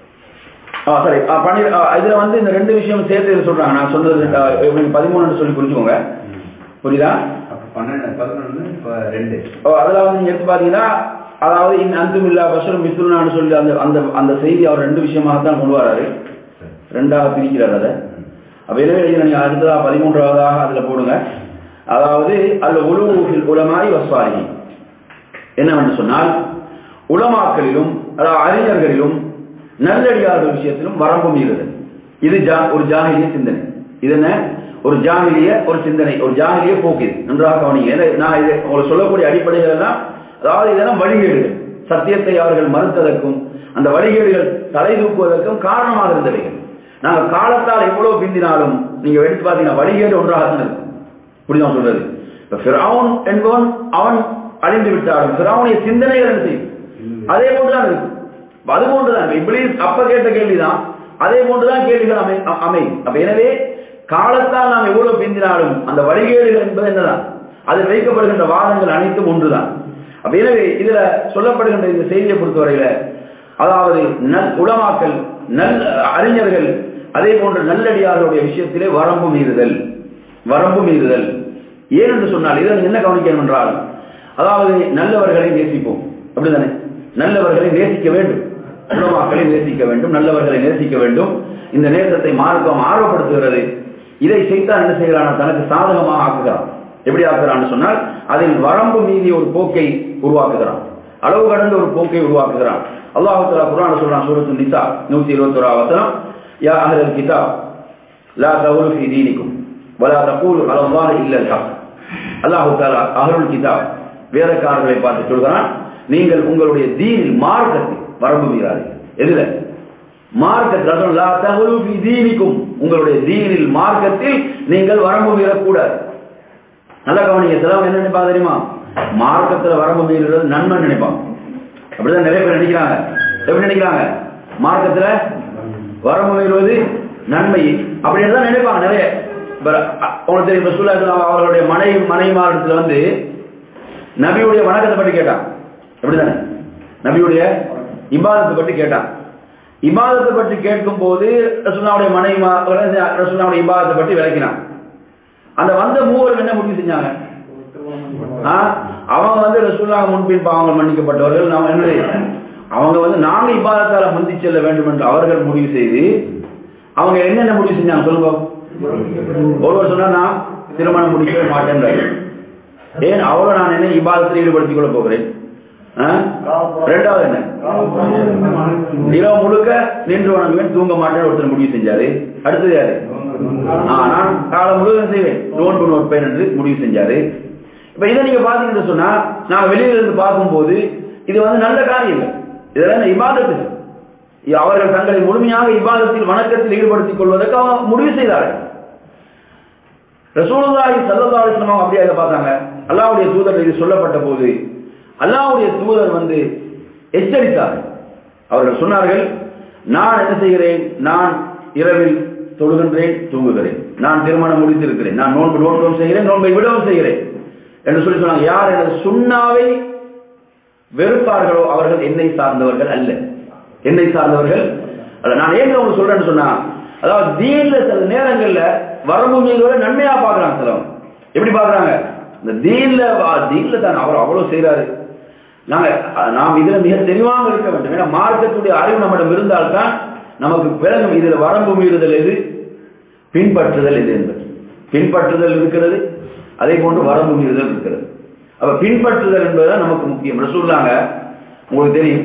ஆ சரி ஆ, பன்னீர் ஆ, இதுல வந்து இந்த ரெண்டு விஷயம் சேர்த்து இது சொல்றாங்க நான் சொன்னது ஆ, இவங்க பதிமூணுன்னு சொல்லி புரிஞ்சுக்கோங்க புரியுதா அப்ப பன்னெண்டு பதினொன்று இப்ப ரெண்டு ஓ, அதுல வந்து நீங்க எடுத்து பாத்தீங்கன்னா அதாவது இந்த அந்தும் இல்லா பஷரும் மிசுல்னான்னு சொல்லி அந்த அந்த அந்த செய்தி அவர் ரெண்டு விஷயமாக தான் கொண்டு வராரு சரி. ரெண்டாக பிரிக்கிறார் அதை அப்ப எனவே இதை நீங்க அடுத்ததா பதிமூன்றாவதாக அதுல போடுங்க அதாவது அல்ல உலூஃபில் உலமாய் வஸ்வாரி என்னவென்று சொன்னால் உலமாக்களிலும் அதாவது அறிஞர்களிலும் நல்லடியார்கள் விஷயத்திலும் வரம்பு மீறுதல் இது ஜா ஒரு ஜாகிலிய சிந்தனை இது என்ன ஒரு ஜாகிலிய ஒரு சிந்தனை ஒரு ஜாகிலிய போக்கு இது நன்றாக கவனிங்க ஏன்னா நான் இது உங்களுக்கு சொல்லக்கூடிய அடிப்படைகள் எல்லாம் அதாவது இதெல்லாம் வழிகேடுகள் சத்தியத்தை அவர்கள் மறுத்ததற்கும் அந்த வழிகேடுகள் தலை தூக்குவதற்கும் காரணமாக இருந்தவைகள் நாங்க காலத்தால் எவ்வளவு பிந்தினாலும் நீங்க எடுத்து பார்த்தீங்கன்னா வழிகேடு ஒன்றாகத்தான் இருக்கும் புரியுதா சொல்றது இப்ப ஃபிரௌன் என்பவன் அவன் அழிந்து விட்டாலும் ஃபிரௌனுடைய சிந்தனைகள் என்ன செய்யும் அதே போன்றுதான் இருக்கும் அப்ப அது போன்றுதான் இப்ளீஸ் அப்ப கேட்ட கேள்விதான் அதே போன்றுதான் கேள்விகள் அமை அ- அமையும் அப்ப எனவே காலத்தால் நாம் எவ்வளவு பிந்தினாலும் அந்த வழிகேடுகள் என்பது என்னதான் அதில் வைக்கப்படுகின்ற வாதங்கள் அனைத்தும் ஒன்றுதான் அப்ப எனவே இதுல சொல்லப்படுகின்ற இந்த செய்தியை பொறுத்தவரையில அதாவது நல் உலமாக்கல் நல் அறிஞர்கள் அதே போன்ற நல்லடியார்களுடைய விஷயத்திலே வரம்பு மீறுதல் வரம்பு மீறுதல் ஏன் என்று சொன்னால் இதை நீங்க என்ன கவனிக்கணும் என்றால் அதாவது நல்லவர்களை நேசிப்போம் அப்படிதானே நல்லவர்களை நேசிக்க வேண்டும் உலமாக்களை நேசிக்க வேண்டும் நல்லவர்களை நேசிக்க வேண்டும் இந்த நேசத்தை மார்க்கம் ஆர்வப்படுத்துகிறது இதை செய்தான் என்ன செய்கிறான் தனக்கு சாதகமாக ஆக்குகிறான் எப்படி ஆக்குறான்னு சொன்னால் அதில் வரம்பு மீறி ஒரு போக்கை உருவாக்குகிறான் அளவு கடந்த ஒரு போக்கை உருவாக்குகிறான் அல்லாஹ் தஆலா குர்ஆன்ல சொல்றான் சூரத்து நிசா 121 வசனம் யா அஹ்லல் கிதாப் லா தகுலு ஃபீ தீனிக்கும் வலா தகூலு அலா அல்லாஹ் இல்லா அல் ஹக் அல்லாஹ் தஆலா அஹ்லுல் கிதாப் வேதக்காரர்களை பார்த்து சொல்கிறான் நீங்கள் உங்களுடைய தீனில் மார்க்கத்தில் வரம்பு மீறாதீர்கள் எதுல மார்க்கத்தில் அதாவது லா தகுலு ஃபீ தீனிக்கும் உங்களுடைய தீனில் மார்க்கத்தில் நீங்கள் வரம்பு மீறக்கூடாது நல்ல கவனிங்க சிலவங்க என்ன நினைப்பாங்க தெரியுமா மார்க்கத்துல வரம்பு மீறுறது நன்மை நினைப்பாங்க அப்படிதான் நிறைய பேர் நினைக்கிறாங்க எப்படி நினைக்கிறாங்க மார்க்கத்துல வரம்பு மீறுவது நன்மை அப்படின்னு தான் நினைப்பாங்க நிறைய இப்ப, அ- உங்களுக்கு தெரியும் ரசூலுல்லாஹி ஸல்லல்லாஹு அலைஹி வஸல்லம் அவர்களுடைய மனை மனைமாரத்துல வந்து நபியுடைய வணக்கத்தை பற்றி கேட்டான் எப்படிதானே நபியுடைய இபாதத்தை பற்றி கேட்டான் இபாதத்தை பற்றி கேட்கும் போது ரசூலுல்லாவுடைய மனைவி ரசூலுல்லாவுடைய இபாதத்தை பற்றி விளக்கினான் அந்த வந்த மூவர் என்ன முடிவு செஞ்சாங்க ஆ? அவங்க வந்து ரசூல்லா முன்பின் பாவங்கள் மன்னிக்கப்பட்டவர்கள் நாம் என்ன அவங்க வந்து நாங்க இபாதத்தால முந்தி செல்ல வேண்டும் என்று அவர்கள் முடிவு செய்து அவங்க என்னென்ன முடிவு செஞ்சாங்க சொல்லுங்க ஒருவர் சொன்னா நான் திருமணம் முடிக்கவே மாட்டேன்றாரு ஏன் அவரை நான் என்ன இபாதத்தில் ஈடுபடுத்திக் கொள்ள போகிறேன் ஆ? ரெண்டாவது என்ன இரவு முழுக்க நின்று வணங்குவேன் தூங்க மாட்டேன்னு ஒருத்தர் முடிவு செஞ்சாரு அடுத்தது யாரு ஆ, நான் காலம் முழுவதும் செய்வேன் நோன்பு நோட்பேன் என்று முடிவு செஞ்சாரு இப்ப இதை நீங்க பாத்தீங்கன்னு சொன்னா நான் வெளியில இருந்து பார்க்கும்போது இது வந்து நல்ல காரியம் இல்லை இதெல்லாம் என்ன இபாதத்து அவர்கள் தங்களை முழுமையாக இவ்வாதத்தில் வணக்கத்தில் ஈடுபடுத்திக் கொள்வதற்கு அவங்க முடிவு செய்தார்கள் ரசூலுல்லாஹி ஸல்லல்லாஹு அலைஹி வஸல்லம் அப்படியே அதை பார்த்தாங்க அல்லாஹ்வுடைய தூதர் இது சொல்லப்பட்ட போது அல்லாஹ்வுடைய தூதர் வந்து எச்சரித்தார் அவர்கள் சொன்னார்கள் நான் என்ன செய்கிறேன் நான் இரவில் தொழுகின்றேன் தூங்குகிறேன் நான் திருமணம் முடித்திருக்கிறேன் நான் நோன்பு நோன்பும் செய்கிறேன் நோன்பை விடவும் செய்கிறேன் என்று சொல்லி சொன்னாங்க யார் எனது சுண்ணாவை வெறுப்பார்களோ அவர்கள் என்னை சார்ந்தவர்கள் அல்ல என்னை சார்ந்தவர்கள் அல்ல நான் ஏன் உங்களுக்கு சொல்றேன்னு சொன்னா அதாவது தீன்ல சில நேரங்கள்ல வரம்பு மீறி நன்மையா பாக்குறாங்க சிலவங்க எப்படி பாக்குறாங்க இந்த தீன்ல வா- தீன்ல தான் அவர் அவ்வளவு செய்யறாரு நாங்க அஹ், நாம் இதுல மிக தெளிவாக இருக்க வேண்டும் ஏன்னா மார்க்கத்துடைய அறிவு நம்மிடம் இருந்தால்தான் நமக்கு விளங்கும் இதுல வரம்பு மீறுதல் எது பின்பற்றுதல் எது என்பது பின்பற்றுதல் இருக்கிறது அதே போன்று வரம்பு மீறுதல் இருக்கிறது அப்ப பின்பற்றுதல் என்பதுதான் நமக்கு முக்கியம் ரசூல்லாங்க உங்களுக்கு தெரியும்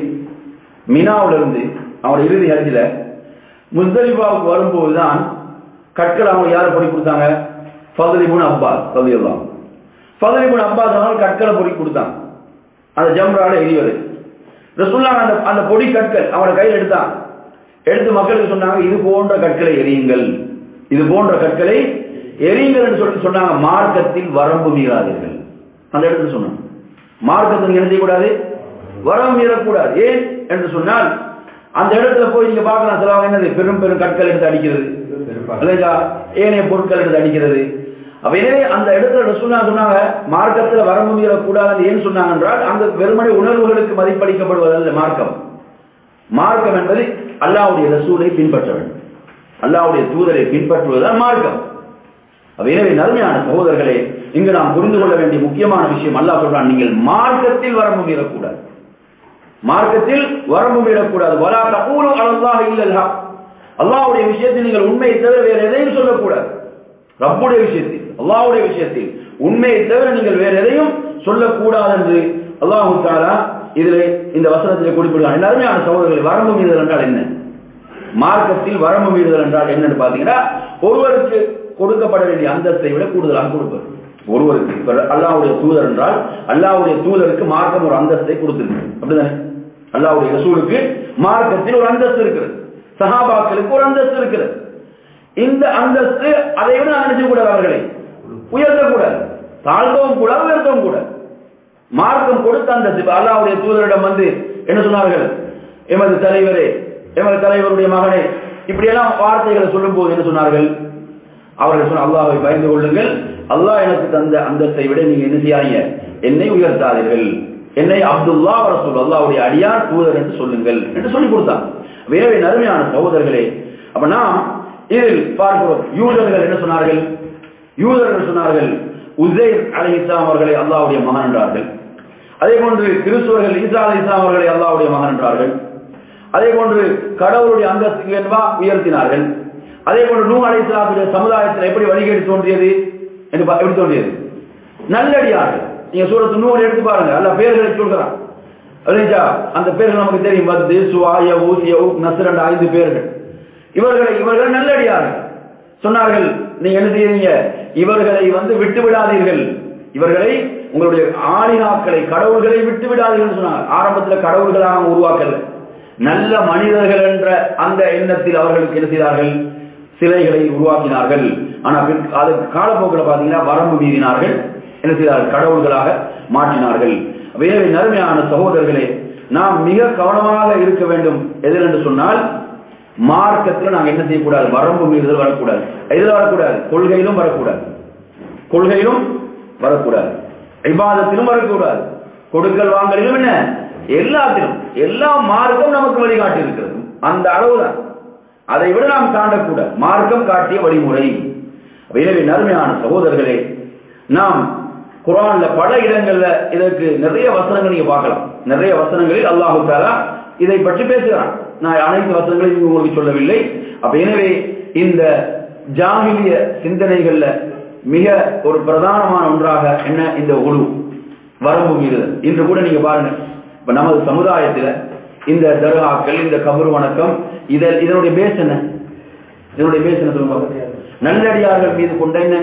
மினாவுல இருந்து அவனோட இறுதி ஹஜ்ஜில முஸ்தலிஃபாவுக்கு வரும்போது தான் கற்கள் அவங்க யார் பொடி கொடுத்தாங்க ஃபதலிபுன் அப்பாஸ் ரலியல்லாஹு ஃபதலிபுன் அப்பாஸ் அவங்க கற்களை பொடி கொடுத்தாங்க அந்த ஜம்ரால எரிவது ரசூல்லா அந்த அந்த பொடி கற்கள் அவனோட கையில் எடுத்தான் எடுத்து மக்களுக்கு சொன்னாங்க இது போன்ற கற்களை எரியுங்கள் இது போன்ற கற்களை எரியுங்கள் என்று சொல்லி சொன்னாங்க மார்க்கத்தில் வரம்பு மீறாதீர்கள் அந்த இடத்துல சொன்னாங்க மார்க்கத்தில் நீங்க என்ன செய்யக்கூடாது வரம்பு மீறக்கூடாது ஏன் என்று சொன்னால் அந்த இடத்துல போய் நீங்க பார்க்கலாம் சிலவங்க என்னது பெரும் பெரும் கற்கள் எடுத்து அடிக்கிறது இல்லையா ஏனைய பொருட்கள் எடுத்து அடிக்கிறது அப்ப எனவே அந்த இடத்துல ரசூல்லா சொன்னாங்க மார்க்கத்துல வரம்பு மீறக்கூடாது ஏன் சொன்னாங்க என்றால் அங்க வெறுமனை உணர்வுகளுக்கு மதிப்பளிக்கப்படுவதல்ல மார்க்கம் மார்க்கம் என்பது அல்லாஹ்வுடைய ரசூலை பின்பற்ற வேண்டும் அல்லாஹ்வுடைய தூதரை பின்பற்றுவதுதான் மார்க்கம் அப்ப எனவே நன்மையான சகோதரர்களே இங்கு நாம் புரிந்து கொள்ள வேண்டிய முக்கியமான விஷயம் அல்லாஹ் சொல்றான் நீங்கள் மார்க்கத்தில் வரம்பு மீறக்கூடாது மார்க்கத்தில் வரம்பு மீறக்கூடாது வலா தகூலு அலல்லாஹ் இல்லல் ஹக் அல்லாஹ்வுடைய விஷயத்தில் நீங்கள் உண்மையை தவிர வேற எதையும் சொல்லக்கூடாது ரப்புடைய விஷயத்தில் அல்லாஹ்வுடைய விஷயத்தில் உண்மையை தவிர நீங்கள் வேற எதையும் சொல்லக்கூடாது என்று அல்லாஹு தாலா இதில் இந்த வசனத்தில் குறிப்பிடுவார் எல்லாருமையான சகோதரர்கள் வரம்பு மீறுதல் என்றால் என்ன மார்க்கத்தில் வரம்பு மீறுதல் என்றால் என்னன்னு பாத்தீங்கன்னா ஒருவருக்கு கொடுக்கப்பட வேண்டிய அந்தஸ்தை விட கூடுதலாக கொடுப்பது ஒருவருக்கு இப்ப அல்லாஹ்வுடைய தூதர் என்றால் அல்லாஹ்வுடைய தூதருக்கு மார்க்கம் ஒரு அந்தஸ்தை கொடுத்திருக்கு அப்படிதானே அல்லாஹ்வுடைய ரசூலுக்கு மார்க்கத்தில் ஒரு அந்தஸ்து இருக்கிறது சஹாபாக்களுக்கு ஒரு அந்தஸ்து இருக்கிறது இந்த அந்தஸ்து அதை விட நான் நினைச்சு கூடாது அவர்களை உயர்த்தக்கூடாது தாழ்த்தவும் கூடாது உயர்த்தவும் கூடாது மார்க்கம் கொடுத்த அந்தஸ்து இப்ப அல்லாஹ்வுடைய தூதரிடம் வந்து என்ன சொன்னார்கள் எமது தலைவரே எமது தலைவருடைய மகனே இப்படியெல்லாம் வார்த்தைகளை சொல்லும் போது என்ன சொன்னார்கள் அவர்கள் சொன்ன அல்லாஹ்வை பயந்து கொள்ளுங்கள் அல்லாஹ் எனக்கு தந்த அந்தஸ்தை விட நீங்க என்ன செய்யாதீங்க என்னை உயர்த்தாதீர்கள் என்னை அப்துல்லா ரசூல் அல்லாஹ்வுடைய அடியார் தூதர் என்று சொல்லுங்கள் என்று சொல்லி கொடுத்தான் எனவே நறுமையான சகோதரர்களே அப்ப நாம் இதில் பார்க்கிறோம் யூதர்கள் என்ன சொன்னார்கள் யூதர்கள் சொன்னார்கள் உசைர் அலை இஸ்லாம் அவர்களை அல்லாஹ்வுடைய மகன் என்றார்கள் அதே போன்று கிறிஸ்துவர்கள் ஈசா அலை இஸ்லாம் அவர்களை அல்லாஹ்வுடைய மகன் என்றார்கள் அதே போன்று கடவுளுடைய அந்தஸ்துக்கு என்பா உயர்த்தினார்கள் அதே போன்று நூ அலை இஸ்லாத்துடைய சமுதாயத்தில் எப்படி வழிகேடு தோன்றியது என்று பா- எப்படி தோன்றியது நல்லடியார்கள் நீங்க சூரத்து நூறு எடுத்து பாருங்க அல்ல பேர்களை சொல்கிறான் இல்லையா அந்த பேர்கள் நமக்கு தெரியும் வந்து சுவா யவூத் யவுக் நஸ்ர் என்ற ஐந்து பேர்கள் இவர்களை இவர்கள் நல்லடியார்கள் சொன்னார்கள் நீங்க என்ன செய்யறீங்க இவர்களை வந்து விட்டு விடாதீர்கள் இவர்களை உங்களுடைய ஆளினாக்களை கடவுள்களை விட்டு விடாதீர்கள் சொன்னாங்க ஆரம்பத்துல கடவுள்களாக உருவாக்கல நல்ல மனிதர்கள் என்ற அந்த எண்ணத்தில் அவர்களுக்கு என்ன செய்தார்கள் சிலைகளை உருவாக்கினார்கள் ஆனா பின் அது காலப்போக்கில் பாத்தீங்கன்னா வரம்பு மீறினார்கள் என்ன செய்தார்கள் கடவுள்களாக மாற்றினார்கள் அப்ப எனவே நறுமையான சகோதரர்களே நாம் மிக கவனமாக இருக்க வேண்டும் எதில் என்று சொன்னால் மார்க்கத்தில் நாங்கள் என்ன செய்யக்கூடாது வரம்பு மீறுதல் வரக்கூடாது எதில் வரக்கூடாது கொள்கையிலும் வரக்கூடாது கொள்கையிலும் வரக்கூடாது இபாதத்திலும் வரக்கூடாது கொடுக்கல் வாங்கலிலும் என்ன எல்லாத்திலும் எல்லா மார்க்கம் நமக்கு வழிகாட்டி இருக்கிறது அந்த அளவுதான் அதை விட நாம் தாண்டக்கூடாது மார்க்கம் காட்டிய வழிமுறை எனவே நறுமையான சகோதரர்களே நாம் குரான்ல பல இடங்கள்ல இதற்கு நிறைய வசனங்கள் நீங்க பார்க்கலாம் நிறைய வசனங்களில் அல்லாஹு தாலா இதை பற்றி பேசுகிறான் நான் அனைத்து வசனங்களையும் உங்களுக்கு சொல்லவில்லை அப்ப எனவே இந்த ஜாகிலிய சிந்தனைகள்ல மிக ஒரு பிரதானமான ஒன்றாக என்ன இந்த உழு வரம்பு மீறுதல் இன்று கூட நீங்க பாருங்க இப்ப நமது சமுதாயத்துல இந்த தர்காக்கள் இந்த கபர் வணக்கம் இத இதனுடைய பேஸ் என்ன இதனுடைய பேஸ் என்ன சொல்லுங்க பாருங்க. நல்லடியார்கள் மீது கொண்ட என்ன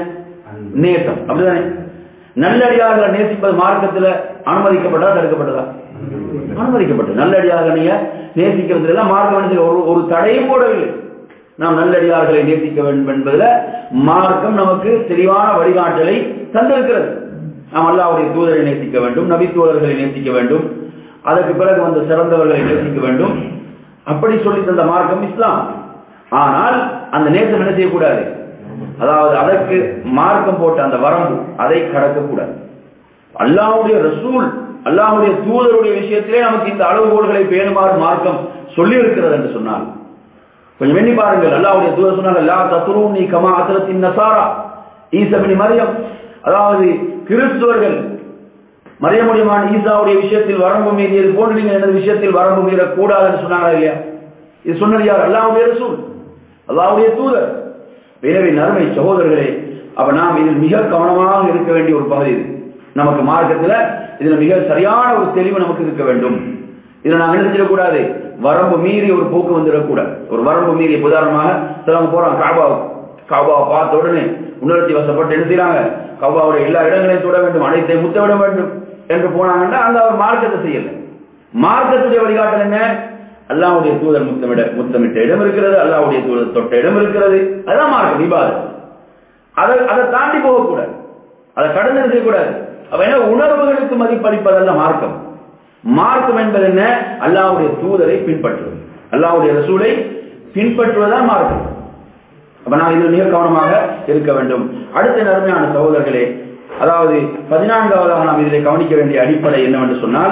நேசம் அப்படிதானே நல்லடியார்களை நேசிப்பது மார்க்கத்துல அனுமதிக்கப்பட்டதா தடுக்கப்பட்டதா அனுமதிக்கப்பட்டது நல்லடியாக நீங்க நேசிக்கிறது எல்லாம் மார்க்க வேண்டியது ஒரு ஒரு தடையும் போடவில்லை நாம் நல்லடியார்களை நேசிக்க வேண்டும் என்பதில் மார்க்கம் நமக்கு தெளிவான வழிகாட்டலை தந்திருக்கிறது நாம் அல்லாவுடைய தூதரை நேசிக்க வேண்டும் நபி தூதர்களை நேசிக்க வேண்டும் அதற்கு பிறகு வந்த சிறந்தவர்களை நேசிக்க வேண்டும் அப்படி சொல்லி தந்த மார்க்கம் இஸ்லாம் ஆனால் அந்த நேசம் என்ன செய்யக்கூடாது அதாவது அதற்கு மார்க்கம் போட்ட அந்த வரம்பு அதை கடக்கக்கூடாது அல்லாவுடைய ரசூல் அல்லாவுடைய தூதருடைய விஷயத்திலே நமக்கு இந்த அளவுகோல்களை பேணுமாறு மார்க்கம் சொல்லி இருக்கிறது என்று சொன்னால் கொஞ்சம் எண்ணி பாருங்கள் அல்லாவுடைய தூதர் சொன்னாங்க லா தத்ரூனி கமா அத்ரத்தின் நசாரா ஈசபினி மரியம் அதாவது கிறிஸ்துவர்கள் மரியமுடியமான ஈசாவுடைய விஷயத்தில் வரம்பு மீறியது போன்று நீங்கள் எனது விஷயத்தில் வரம்பு மீறக்கூடாது என்று சொன்னாங்களா இல்லையா இது சொன்னது யார் அல்லாவுடைய ரசூல் அல்லாவுடைய தூதர் எனவே நறுமை சகோதரர்களே அப்ப நாம் இதில் மிக கவனமாக இருக்க வேண்டிய ஒரு பகுதி இது நமக்கு மார்க்கத்தில் இதுல மிக சரியான ஒரு தெளிவு நமக்கு இருக்க வேண்டும் இதுல நாம் என்ன செய்யக்கூடாது வரம்பு மீறி ஒரு போக்கு வந்துடக்கூடாது ஒரு வரம்பு மீறி உதாரணமாக சிலவங்க போறாங்க காபா காபாவை பார்த்த உடனே உணர்ச்சி வசப்பட்டு என்ன செய்யறாங்க கபாவுடைய எல்லா இடங்களையும் தொட வேண்டும் அனைத்தையும் முத்தவிட வேண்டும் என்று போனாங்கன்னா அந்த அவர் மார்க்கத்தை செய்யல மார்க்கத்துடைய வழிகாட்டல் என்ன அல்லாவுடைய தூதர் முத்தமிட முத்தமிட்ட இடம் இருக்கிறது அல்லாவுடைய தூதர் தொட்ட இடம் இருக்கிறது அதுதான் மார்க்கம் விவாதம் அதை அதை தாண்டி போகக்கூடாது அதை கடந்து செய்யக்கூடாது அப்ப என்ன உணர்வுகளுக்கு மதிப்பளிப்பதல்ல மார்க்கம் மார்க்கம் என்பது என்ன அல்லாவுடைய தூதரை பின்பற்றுவது அல்லாவுடைய ரசூலை பின்பற்றுவதுதான் மார்க்கம் அப்ப நாம் இதில் மிக கவனமாக இருக்க வேண்டும் அடுத்த நன்மையான சகோதரர்களே அதாவது பதினான்காவதாக நாம் இதில் கவனிக்க வேண்டிய அடிப்படை என்னவென்று சொன்னால்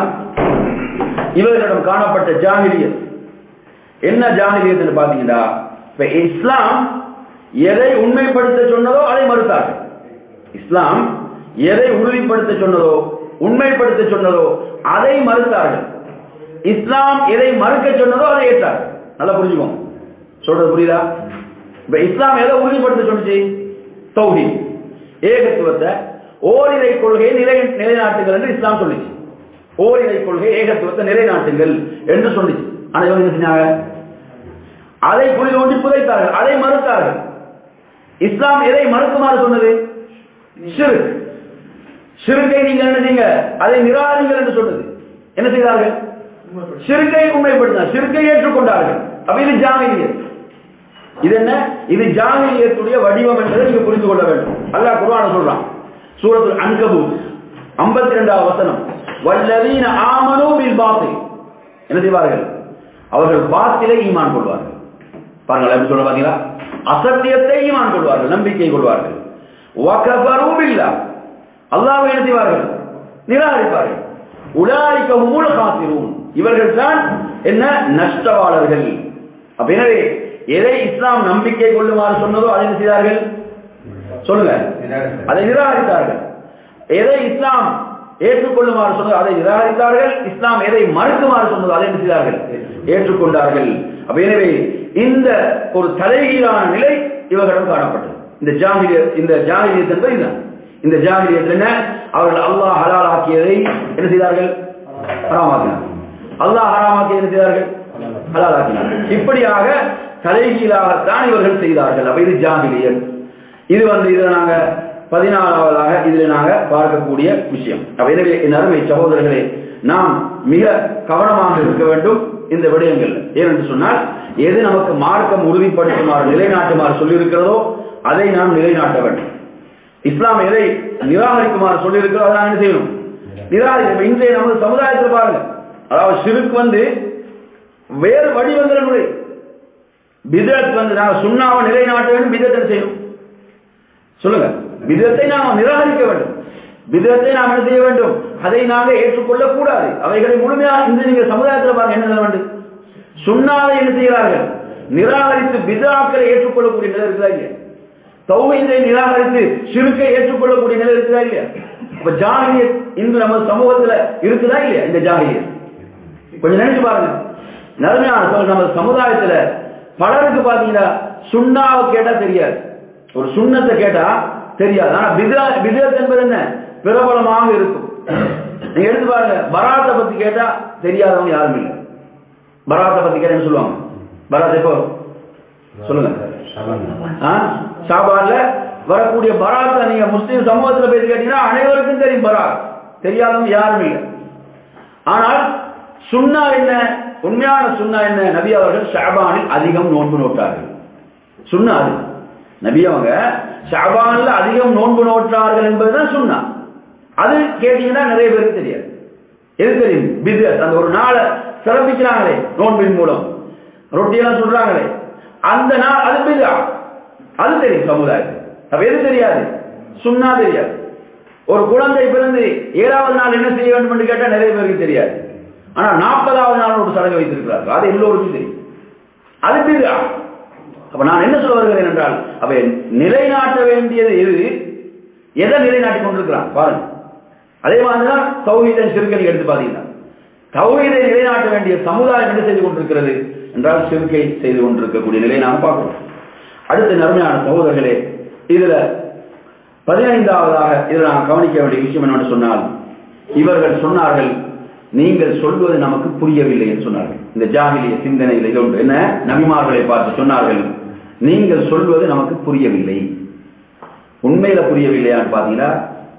இவர்களிடம் காணப்பட்ட ஜாகிலியத் என்ன ஜாகிலியத் பாத்தீங்கன்னா இப்ப இஸ்லாம் எதை உண்மைப்படுத்த சொன்னதோ அதை மறுத்தார்கள் இஸ்லாம் எதை உறுதிப்படுத்த சொன்னதோ உண்மைப்படுத்த சொன்னதோ அதை மறுத்தார்கள் இஸ்லாம் எதை மறுக்க சொன்னதோ அதை ஏற்றார்கள் நல்லா புரிஞ்சுக்கோங்க சொல்றது புரியுதா இப்ப இஸ்லாம் எதை உறுதிப்படுத்த சொன்னிச்சு தௌஹி ஏகத்துவத்தை ஓரிரை கொள்கையை நிலை நிலைநாட்டுங்கள் என்று இஸ்லாம் சொல்லிச்சு ஓரிரை கொள்கை ஏகத்துவத்தை நிலைநாட்டுங்கள் என்று சொல்லிச்சு ஆனா இவங்க என்ன செஞ்சாங்க அதை புரிந்து கொண்டு புதைத்தார்கள் அதை மறுத்தார்கள் இஸ்லாம் எதை மறுக்குமாறு சொன்னது சிறு சிறுக்கை நீங்க என்ன செய்யுங்க அதை நிராகரிங்கள் என்று சொன்னது என்ன செய்தார்கள் சிறுக்கை உண்மைப்படுத்தினார் சிறுக்கை ஏற்றுக்கொண்டார்கள் அப்ப இது ஜாமிலியத் இது என்ன இது ஜாமிலியத்துடைய வடிவம் என்பதை நீங்க புரிந்து கொள்ள வேண்டும் அல்லாஹ் குர்ஆன சொல்றான் சூரத்துல் அன்கபூத் 52வது வசனம் வல்லதீன ஆமனூ பில் பாத்தில் என்ன செய்வார்கள் அவர்கள் பாத்திலை ஈமான் கொள்வார்கள் பாருங்கள் எப்படி சொல்ல பாத்தீங்களா அசத்தியத்தை ஈமான் கொள்வார்கள் நம்பிக்கை கொள்வார்கள் வகஃபரு பில்லா அல்லாஹ்வை என்ன செய்வார்கள் நிராகரிப்பார்கள் உலாய்க்க மூல காத்திரும் இவர்கள் தான் என்ன நஷ்டவாளர்கள் அப்ப எனவே எதை இஸ்லாம் நம்பிக்கை கொள்ளுமாறு சொன்னதோ அதை என்ன செய்தார்கள் சொல்லுங்க அதை நிராகரித்தார்கள் எதை இஸ்லாம் ஏற்றுக்கொள்ளுமாறு சொன்னதோ அதை நிராகரித்தார்கள் இஸ்லாம் எதை மறுக்குமாறு சொன்னதோ அதை என்ன செய்தார்கள் ஏற்றுக்கொண்டார்கள் அப்ப எனவே இந்த ஒரு தலைகீழான நிலை இவர்களிடம் காணப்பட்டது இந்த ஜாகிரிய இந்த ஜாகிரியத் என்பது இதுதான் இந்த ஜாகிரியத்தில் என்ன அவர்கள் அல்லாஹ் ஹலால் ஆக்கியதை என்ன செய்தார்கள் ஹராமாக்கினார் அல்லாஹ் ஹராமாக்கியதை என்ன செய்தார்கள் ஹலால் ஆக்கினார் இப்படியாக தலைகீழாகத்தான் இவர்கள் செய்தார்கள் அப்ப இது ஜாகிரியத் இது வந்து இதை நாங்க பதினாலாவதாக இதில் நாங்க பார்க்கக்கூடிய விஷயம் அப்ப எனவே என் அருமை சகோதரர்களே நாம் மிக கவனமாக இருக்க வேண்டும் இந்த விடயங்கள் ஏனென்று சொன்னால் எது நமக்கு மார்க்கம் உறுதிப்படுத்துமாறு நிலைநாட்டுமாறு சொல்லியிருக்கிறதோ அதை நாம் நிலைநாட்ட வேண்டும் இஸ்லாம் எதை நிராகரிக்குமாறு சொல்லியிருக்கிறதோ அதை நாம் என்ன செய்யணும் நிராகரிக்க இன்றைய நமது சமுதாயத்தில் பாருங்க அதாவது சிறுக்கு வந்து வேறு வடிவங்கள் நுழை பிதத் வந்து நாங்கள் சுண்ணாவை நிலைநாட்ட வேண்டும் பிதத்தை செய்யணும் சொல்லுங்க விதத்தை நாம் நிராகரிக்க வேண்டும் விதத்தை நாம் என்ன செய்ய வேண்டும் அதை நாங்கள் ஏற்றுக்கொள்ள கூடாது அவைகளை முழுமையாக இந்த நீங்க சமுதாயத்தில் பாருங்க என்ன வேண்டும் சுண்ணாவை என்ன செய்கிறார்கள் நிராகரித்து பிதாக்களை ஏற்றுக்கொள்ளக்கூடிய நிலை இருக்குதா இல்லையா தௌஹீதை நிராகரித்து சிறுக்கை ஏற்றுக்கொள்ளக்கூடிய நிலை இருக்குதா இல்லையா இப்ப ஜாகிரியத் இன்று நம்ம சமூகத்துல இருக்குதா இல்லையா இந்த ஜாகிரியத் கொஞ்சம் நினைச்சு பாருங்க நன்மையான நம்ம சமுதாயத்துல பலருக்கு பாத்தீங்கன்னா சுண்ணாவை கேட்டா தெரியாது ஒரு சுண்ணத்தை கேட்டா தெரியாது ஆனா பிதா பிதத் என்பது என்ன பிரபலமாக இருக்கும் நீங்க எடுத்து பாருங்க பராத்தை பத்தி கேட்டா தெரியாதவங்க யாரும் இல்லை பராத்தை பத்தி கேட்டா சொல்லுவாங்க பராத் எப்போ சொல்லுங்க ஷாபான்ல வரக்கூடிய பராத்தை நீங்க முஸ்லீம் சமூகத்துல பேசி கேட்டீங்கன்னா அனைவருக்கும் தெரியும் பராத் தெரியாதவங்க யாரும் இல்லை ஆனால் சுண்ணா என்ன உண்மையான சுண்ணா என்ன நபி அவர்கள் ஷாபானில் அதிகம் நோன்பு நோட்டார்கள் சுண்ணா அது நபி அவங்க ஷாபான்ல அதிகம் நோன்பு நோட்டார்கள் என்பதுதான் சுண்ணா அது கேட்டீங்கன்னா நிறைய பேருக்கு தெரியாது எது தெரியும் பிசினஸ் அந்த ஒரு நாளை சிறப்பிக்கிறாங்களே நோன்பின் மூலம் ரொட்டியெல்லாம் சொல்றாங்களே அந்த நாள் அது பிதா அது தெரியும் சமுதாயத்துக்கு அப்ப எது தெரியாது சுண்ணா தெரியாது ஒரு குழந்தை பிறந்து ஏழாவது நாள் என்ன செய்ய வேண்டும் என்று கேட்டா நிறைய பேருக்கு தெரியாது ஆனா நாற்பதாவது நாள் ஒரு சடங்கு வைத்திருக்கிறார்கள் அது எல்லோருக்கும் தெரியும் அது பிதா அப்ப நான் என்ன சொல்ல வருகிறேன் என்றால் அப்ப நிலைநாட்ட வேண்டியது எது எதை நிலைநாட்டி கொண்டிருக்கிறான் பாருங்க அதே மாதிரிதான் தௌஹீதன் சிறுக்கை எடுத்து பாத்தீங்கன்னா தௌஹீதை நிலைநாட்ட வேண்டிய சமுதாயம் என்ன செய்து கொண்டிருக்கிறது என்றால் சிறுக்கை செய்து கொண்டிருக்கக்கூடிய நிலையை நாம் பார்க்கிறோம் அடுத்த நன்மையான சகோதரர்களே இதுல பதினைந்தாவதாக இதில் நாம் கவனிக்க வேண்டிய விஷயம் என்னன்னு சொன்னால் இவர்கள் சொன்னார்கள் நீங்கள் சொல்வது நமக்கு புரியவில்லை என்று சொன்னார்கள் இந்த ஜாகிலிய சிந்தனையில் இது ஒன்று என்ன நபிமார்களை பார்த்து சொன்னார்கள் நீங்கள் சொல்வது நமக்கு புரியவில்லை உண்மையில புரியவில்லையான்னு பாத்தீங்கன்னா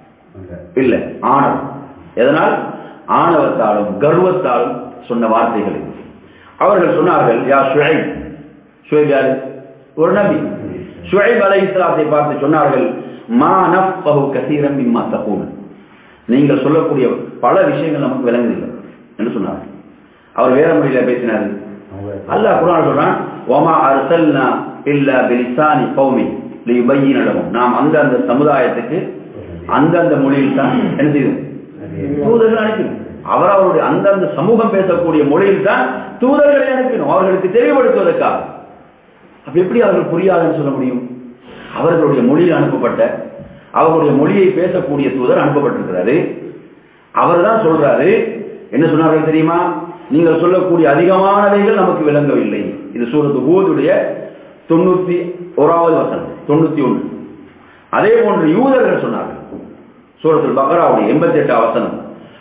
இல்ல ஆணவம் எதனால் ஆணவத்தாலும் கர்வத்தாலும் சொன்ன வார்த்தைகள் இது. அவர்கள் சொன்னார்கள் யா ஷுஐப் ஷுஐப் யாரு ஒரு நபி ஷுஐப் அலை இஸ்லாத்தை பார்த்து சொன்னார்கள் மா நஃபஹு கசீரம் மிம்மா தகூல் நீங்கள் சொல்லக்கூடிய பல விஷயங்கள் நமக்கு விளங்குதில்லை என்று சொன்னார்கள் அவர் வேற மொழியில பேசினார் அல்லாஹ் குர்ஆன் சொல்றான் வமா அர்சல்னா இல்லா பிலிசானி கௌமி லியுபய்யின லஹும் நாம் அந்த அந்த சமுதாயத்துக்கு அந்தந்த மொழியில் தான் என்ன செய்யும் தூதர்கள் அனுப்பினோம் அவர் அவருடைய அந்தந்த சமூகம் பேசக்கூடிய மொழியில் தான் தூதர்களை அனுப்பினோம் அவர்களுக்கு தெளிவுபடுத்துவதற்காக அப்ப எப்படி அவர்கள் புரியாதுன்னு சொல்ல முடியும் அவர்களுடைய மொழியில் அனுப்பப்பட்ட அவர்களுடைய மொழியை பேசக்கூடிய தூதர் அனுப்பப்பட்டிருக்கிறாரு அவர் தான் சொல்றாரு என்ன சொன்னார்கள் தெரியுமா நீங்கள் சொல்லக்கூடிய அதிகமானவைகள் நமக்கு விளங்கவில்லை இது சூரத்து ஹூதுடைய தொண்ணூத்தி ஓராவது வசனம் தொண்ணூத்தி ஒன்று அதே போன்று யூதர்கள் சொன்னார்கள் சூரத்தில் பக்ராவுடைய எண்பத்தி எட்டாம் வசனம்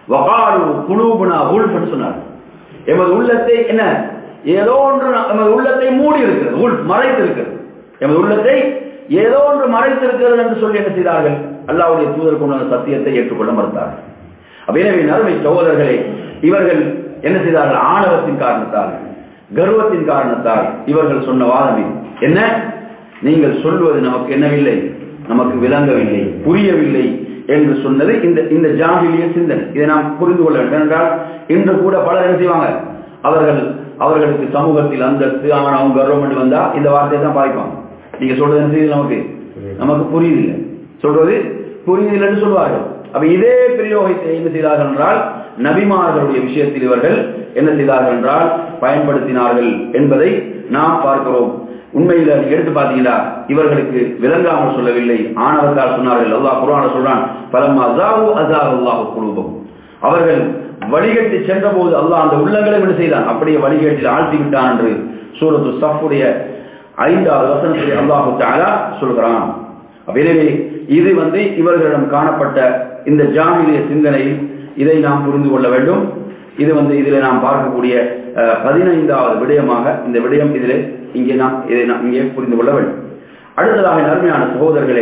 வகாலு குலூபுனா உல்ஃப்னு சொன்னார்கள் எமது உள்ளத்தை என்ன ஏதோ ஒன்று எமது உள்ளத்தை மூடி இருக்கிறது உள் மறைத்து இருக்கிறது எமது உள்ளத்தை ஏதோ ஒன்று மறைத்திருக்கிறது என்று சொல்லி என்ன செய்தார்கள் அல்லாவுடைய தூதர் கொண்டு வந்த சத்தியத்தை ஏற்றுக்கொள்ள மறுத்தார்கள் அப்ப எனவே நறுமை சகோதரர்களே இவர்கள் என்ன செய்தார்கள் ஆணவத்தின் காரணத்தால் கர்வத்தின் காரணத்தால் இவர்கள் சொன்ன வாதம் இது என்ன நீங்கள் சொல்வது நமக்கு என்னவில்லை நமக்கு விளங்கவில்லை புரியவில்லை என்று சொன்னது இந்த இந்த ஜாகிலிய சிந்தனை இதை நாம் புரிந்து கொள்ள வேண்டும் என்றால் இன்று கூட பலர் என்ன செய்வாங்க அவர்கள் அவர்களுக்கு சமூகத்தில் அந்தஸ்து ஆணவம் கர்வம் என்று வந்தா இந்த வார்த்தையை தான் பாய்ப்பாங்க நீங்க சொல்றது என்ன செய்யுது நமக்கு நமக்கு புரியுதில்லை சொல்றது புரியுதில்லைன்னு சொல்வார்கள் அப்ப இதே பிரயோகத்தை என்ன செய்தார்கள் என்றால் நபிமார்களுடைய விஷயத்தில் இவர்கள் என்ன செய்தார்கள் என்றால் பயன்படுத்தினார்கள் என்பதை நாம் பார்க்கிறோம் உண்மையில நீங்க எடுத்து பாத்தீங்கன்னா இவர்களுக்கு விளங்காமல் சொல்லவில்லை ஆணவத்தால் சொன்னார்கள் அல்லாஹ் குர்ஆன சொல்றான் பலம்மா அசாவு அசாவு அல்லாஹ் குழுபம் அவர்கள் வழிகட்டி சென்ற போது அல்லாஹ் அந்த உள்ளங்களை என்ன செய்தான் அப்படியே வழிகேட்டில் ஆழ்த்தி விட்டான் என்று சூரத்து சஃபுடைய ஐந்தாவது வசனத்தில் அல்லாஹு தஆலா சொல்கிறான் அப்ப எனவே இது வந்து இவர்களிடம் காணப்பட்ட இந்த ஜாமிலிய சிந்தனை இதை நாம் புரிந்து கொள்ள வேண்டும் இது வந்து இதில் நாம் பார்க்கக்கூடிய அஹ், பதினைந்தாவது விடயமாக இந்த விடயம் இதில் இங்கே நாம் இதை நாம் இங்கே புரிந்து கொள்ள வேண்டும் அடுத்ததாக நன்மையான சகோதரர்களே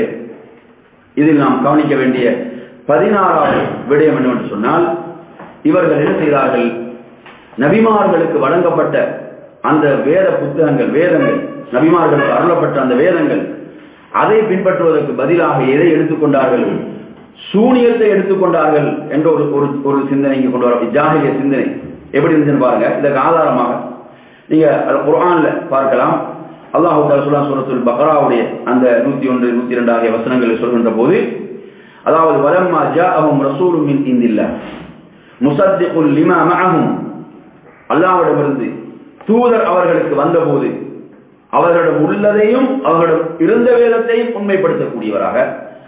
இதில் நாம் கவனிக்க வேண்டிய பதினாறாவது விடயம் என்னவென்று சொன்னால் இவர்கள் என்ன செய்தார்கள் நபிமார்களுக்கு வழங்கப்பட்ட அந்த வேத புத்தகங்கள் வேதங்கள் நபிமார்களுக்கு அருளப்பட்ட அந்த வேதங்கள் அதை பின்பற்றுவதற்கு பதிலாக எதை எடுத்துக்கொண்டார்கள் சூனியத்தை எடுத்துக்கொண்டார்கள் என்ற ஒரு ஒரு ஒரு சிந்தனை இங்கே கொண்டு வர ஜாகிலிய சிந்தனை எப்படி இருந்துச்சுன்னு பாருங்க இதற்கு ஆதாரமாக நீங்க அது குர்ஆன்ல பார்க்கலாம் அல்லாஹு தஆலா சொல்ல சூரத்துல் பக்ராவுடைய அந்த நூத்தி ஒன்று நூத்தி இரண்டு ஆகிய வசனங்களை சொல்கின்ற போது அதாவது வலம்மா ஜாஅஹும் ரசூலும் மின் இந்தில்லா முசத்திகுல் லிமா மஅஹும் அல்லாஹ்விடமிருந்து தூதர் அவர்களுக்கு வந்தபோது அவர்களிடம் உள்ளதையும் அவர்களிடம் இருந்த வேதத்தையும் உண்மைப்படுத்தக்கூடியவராக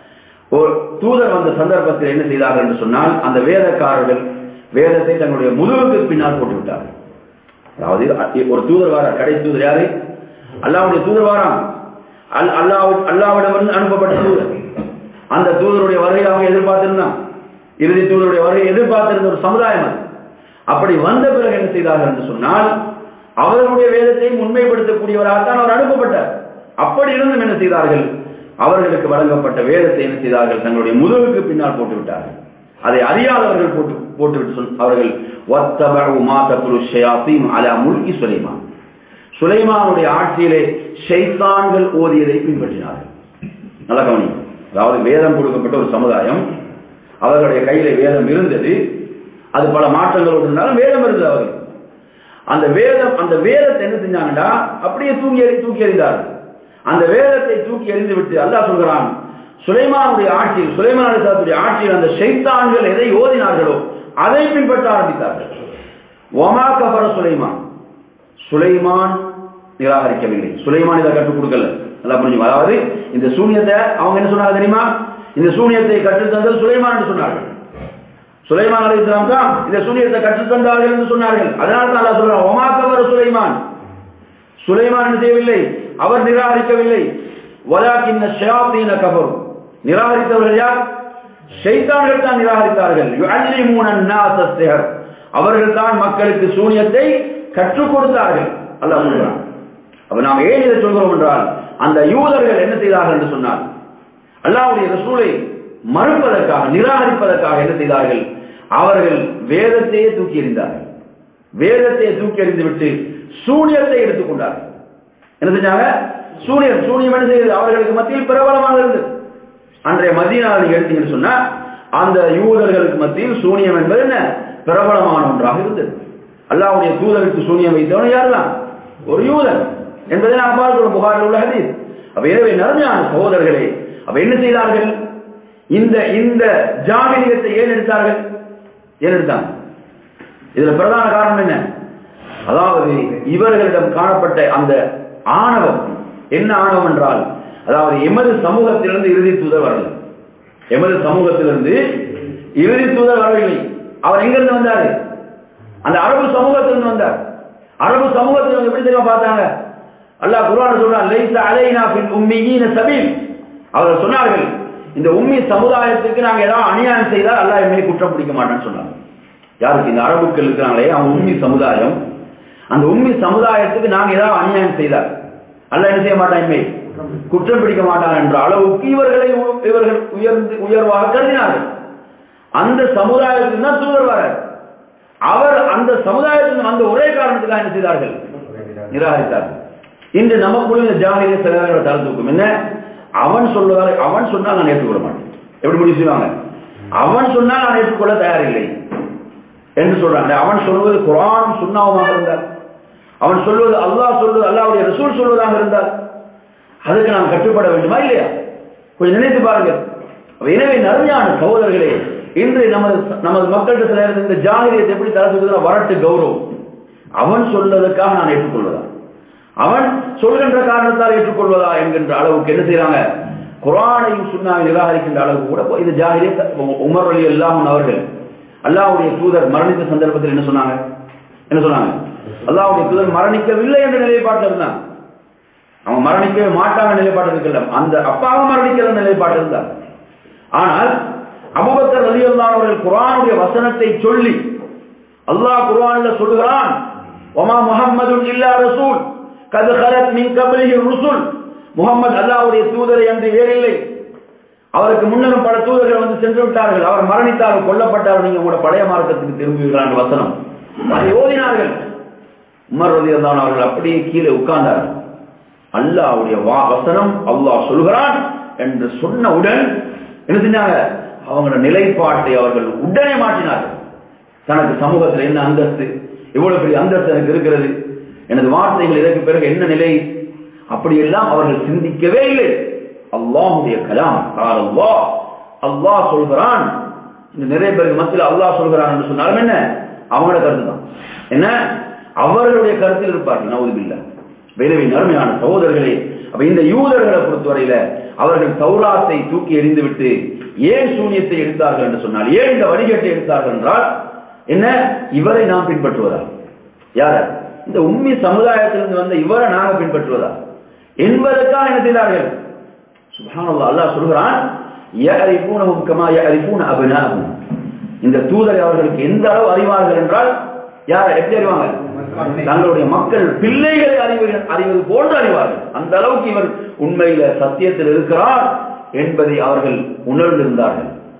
ஒரு தூதர் வந்த சந்தர்ப்பத்தில் என்ன செய்தார்கள் என்று சொன்னால் அந்த வேதக்காரர்கள் வேதத்தை தங்களுடைய முதுகுக்கு பின்னால் போட்டு விட்டார்கள் அதாவது ஒரு தூதர் வாரார் கடை தூதர் யாரு அல்லாவுடைய தூதர் வாராம் அல் அல்லாஹ் அல்லாவிடமிருந்து அனுப்பப்பட்ட தூதர் அந்த தூதருடைய வருகையை அவங்க எதிர்பார்த்திருந்தான் இறுதி தூதருடைய வருகையை எதிர்பார்த்திருந்த ஒரு சமுதாயம் அது அப்படி வந்த பிறகு என்ன செய்தார்கள் என்று சொன்னால் அவர்களுடைய வேதத்தையும் உண்மைப்படுத்தக்கூடியவராகத்தான் அவர் அனுப்பப்பட்டார் அப்படி இருந்தும் என்ன செய்தார்கள் அவர்களுக்கு வழங்கப்பட்ட வேதத்தை என்ன செய்தார்கள் தங்களுடைய முதுகுக்கு பின்னால் போட்டு விட்டார்கள் அதை அறியாதவர்கள் போட்டு போட்டுவிட்டு சொல் அவர்கள் வத்தபஉ மா தத்லு ஷயாத்தீன் அலா முல்கி சுலைமான் சுலைமானுடைய ஆட்சியிலே ஷைத்தான்கள் ஓதியதை பின்பற்றினார்கள் நல்ல கவனி அதாவது வேதம் கொடுக்கப்பட்ட ஒரு சமுதாயம் அவர்களுடைய கையிலே வேதம் இருந்தது அது பல மாற்றங்களோடு இருந்தாலும் வேதம் இருந்தது அவர்கள் அந்த வேதம் அந்த வேதத்தை என்ன செஞ்சாங்கடா அப்படியே தூக்கி எறி தூக்கி எறிந்தார்கள் அந்த வேதத்தை தூக்கி எறிந்து விட்டு அல்லாஹ் சொல்கிறான் சுலைமானுடைய ஆட்சியில் சுலைமான் அலிசாத்துடைய ஆட்சியில் அந்த ஷைத்தான்கள் எதை ஓதினார்களோ அதை பின்பற்ற ஆரம்பித்தார்கள் ஒமா கபர சுலைமான் சுலைமான் நிராகரிக்கவில்லை சுலைமான் இதை கற்றுக் கொடுக்கல நல்லா புரிஞ்சுங்க அதாவது இந்த சூனியத்தை அவங்க என்ன சொன்னாங்க தெரியுமா இந்த சூனியத்தை கற்றுத்தந்தது சுலைமான் என்று சொன்னார்கள் சுலைமான் அலி இஸ்லாம் தான் இந்த சூனியத்தை கற்றுத்தந்தார்கள் என்று சொன்னார்கள் அதனால தான் அல்லாஹ் சொல்றான் ஒமா கபர சுலைமான் சுலைமான் என்ன செய்யவில்லை அவர் நிராகரிக்கவில்லை வலாக்கின் ஷயாத்தீன கபரும் நிராகரித்தவர்கள் யார் ஷைத்தான்கள் தான் நிராகரித்தார்கள் யுஅல்லிமூன அன்-நாஸ ஸிஹர் அவர்கள் தான் மக்களுக்கு சூனியத்தை கற்றுக் கொடுத்தார்கள் அல்லாஹ் சொல்றான் அப்ப நாம் ஏன் இதை சொல்கிறோம் என்றால் அந்த யூதர்கள் என்ன செய்தார்கள் என்று சொன்னால் அல்லாஹ்வுடைய ரசூலை மறுப்பதற்காக நிராகரிப்பதற்காக என்ன செய்தார்கள் அவர்கள் வேதத்தையே தூக்கி எறிந்தார்கள் வேதத்தை தூக்கி எறிந்து விட்டு சூனியத்தை எடுத்துக்கொண்டார்கள் என்ன செஞ்சாங்க சூனியம் சூனியம் என்ன செய்யுது அவர்களுக்கு மத்தியில் பிரபலமாக இருந்தது அன்றைய மதீனாவில் நீங்க எடுத்தீங்கன்னு சொன்னா அந்த யூதர்களுக்கு மத்தியில் சூனியம் என்பது என்ன பிரபலமான ஒன்றாக இருந்தது அல்லாஹ்வுடைய தூதருக்கு சூனியம் வைத்தவன் யாருதான் ஒரு யூதன் என்பதை நாம் பார்க்கிறோம் புகாரில் உள்ள ஹதீஸ் அப்ப எனவே நறுமையான சகோதரர்களே அப்ப என்ன செய்தார்கள் இந்த இந்த ஜாமினியத்தை ஏன் எடுத்தார்கள் ஏன் எடுத்தாங்க இதுல பிரதான காரணம் என்ன அதாவது இவர்களிடம் காணப்பட்ட அந்த ஆணவம் என்ன ஆணவம் என்றால் அதாவது எமது சமூகத்திலிருந்து இறுதி தூதர் வரவில்லை எமது சமூகத்திலிருந்து இறுதி தூதர் வரவில்லை அவர் எங்கிருந்து வந்தாரு அந்த அரபு சமூகத்திலிருந்து வந்தார் அரபு சமூகத்தில் எப்படி தெரியுமா பார்த்தாங்க அல்லாஹ் குர்ஆன் சொல்றான் லைஸ அலைனா ஃபில் உம்மீன சபீல் அவர்கள் சொன்னார்கள் இந்த உம்மி சமுதாயத்துக்கு நாங்க ஏதாவது அநியாயம் செய்தால் அல்லாஹ் எம்மை குற்றம் பிடிக்க மாட்டான்னு சொன்னாங்க யாருக்கு இந்த அரபுக்கள் இருக்கிறாங்களே அவங்க உம்மி சமுதாயம் அந்த உம்மி சமுதாயத்துக்கு நாங்க ஏதாவது அநியாயம் செய்தால் அல்லாஹ் என்ன செய்ய மாட்டான் எம்மை குற்றம் பிடிக்க மாட்டான் என்ற அளவுக்கு இவர்களை உ- இவர்கள் உயர்ந்து உயர்வாக கருதினார்கள் அந்த சமுதாயத்தில் தான் தூதர் வர அவர் அந்த சமுதாயத்தின் அந்த ஒரே காரணத்துக்காக என்ன செய்தார்கள் நிராகரித்தார்கள் இன்று நமக்குள்ள இந்த ஜாகிரிய சிலர்களை தலை தூக்கும் என்ன அவன் சொல்வதால் அவன் சொன்னால் நான் ஏற்றுக்கொள்ள மாட்டேன் எப்படி முடிவு செய்வாங்க அவன் சொன்னால் நான் ஏற்றுக்கொள்ள தயாரில்லை என்று சொல்றாங்க அவன் சொல்வது குரான் சுண்ணாவமாக இருந்தால் அவன் சொல்வது அல்லாஹ் சொல்வது அல்லாஹ்வுடைய ரசூல் சொல்வதாக இருந்தால் அதுக்கு நாம் கட்டுப்பட வேண்டுமா இல்லையா கொஞ்சம் நினைத்து பாருங்க அப்ப எனவே நறுமையான சகோதரர்களே இன்று நமது நமது மக்கள்கிட்ட சில நேரத்தில் இந்த ஜாகிரியத்தை எப்படி தரத்துக்கு வரட்டு கௌரவம் அவன் சொல்வதற்காக நான் ஏற்றுக்கொள்வதா அவன் சொல்கின்ற காரணத்தால் ஏற்றுக்கொள்வதா என்கின்ற அளவுக்கு என்ன செய்யறாங்க குரானையும் சுண்ணாவை நிராகரிக்கின்ற அளவுக்கு கூட போய் இந்த ஜாகிரிய உமர் அலி அல்லாஹன் அவர்கள் அல்லாஹ்வுடைய தூதர் மரணித்த சந்தர்ப்பத்தில் என்ன சொன்னாங்க என்ன சொன்னாங்க அல்லாஹ்வுடைய தூதர் மரணிக்கவில்லை என்ற நிலைப்பாட்டில் இருந்தான் அவன் மரணிக்கவே மாட்டாங்க நிலைப்பாடு இருக்கல அந்த அப்பாவும் மரணிக்கிற நிலைப்பாடு இருந்தார் ஆனால் அபுபக்கர் ரலியல்லாஹு அவர்கள் குர்ஆனுடைய வசனத்தை சொல்லி அல்லாஹ் குர்ஆன்ல சொல்கிறான் வமா முஹம்மதுன் இல்லா ரசூல் கது கலத் மின் கப்லிஹி ருசுல் முஹம்மது அல்லாஹ்வுடைய தூதரை அன்று வேறில்லை அவருக்கு முன்னரும் பல தூதர்கள் வந்து சென்று விட்டார்கள் அவர் மரணித்தார் கொல்லப்பட்டார் நீங்க உங்களோட பழைய மார்க்கத்துக்கு திரும்புகிறான் வசனம் அதை ஓதினார்கள் உமர் ரலியல்லாஹு அவர்கள் அப்படியே கீழே உட்கார்ந்தார்கள் அல்லாஹ்வுடைய வா வசனம் அல்லாஹ் சொல்கிறான் என்று சொன்னவுடன் என்ன செஞ்சாங்க அவங்களோட நிலைப்பாட்டை அவர்கள் உடனே மாற்றினார்கள் தனக்கு சமூகத்தில் என்ன அந்தஸ்து எவ்வளவு பெரிய அந்தஸ்து எனக்கு இருக்கிறது எனது வார்த்தைகள் இதற்கு பிறகு என்ன நிலை அப்படியெல்லாம் அவர்கள் சிந்திக்கவே இல்லை அல்லாஹுடைய கலாம் கால் அல்லாஹ் அல்லாஹ் சொல்கிறான் இந்த நிறைய பேருக்கு மத்தியில் அல்லாஹ் சொல்கிறான் என்று சொன்னாலும் என்ன அவங்களோட கருத்து தான் என்ன அவர்களுடைய கருத்தில் இருப்பார்கள் நவுதுபில்லா வேதவை நறுமையான சகோதரர்களே அப்ப இந்த யூதர்களை பொறுத்தவரையில அவர்கள் தௌராத்தை தூக்கி எறிந்துவிட்டு ஏன் சூனியத்தை எடுத்தார்கள் என்று சொன்னால் ஏன் இந்த வழிகேட்டை எடுத்தார்கள் என்றால் என்ன இவரை நாம் பின்பற்றுவதா யார இந்த உண்மை சமுதாயத்திலிருந்து வந்த இவரை நாங்க பின்பற்றுவதா என்பதற்காக என்ன செய்தார்கள் சுப்ஹானல்லாஹ் அல்லாஹ் சொல்கிறான் யஅரிஃபூனஹும் கமா யஅரிஃபூன அப்னாஹும் இந்த தூதரை அவர்களுக்கு எந்த அளவு அறிவார்கள் என்றால் யார் எப்படி அறிவாங்க தங்களுடைய மக்கள் பிள்ளைகளை அறிவது அறிவது போன்று அறிவார்கள் அந்த அளவுக்கு இவர் உண்மையில சத்தியத்தில் இருக்கிறார் என்பதை அவர்கள் உணர்ந்திருந்தார்கள்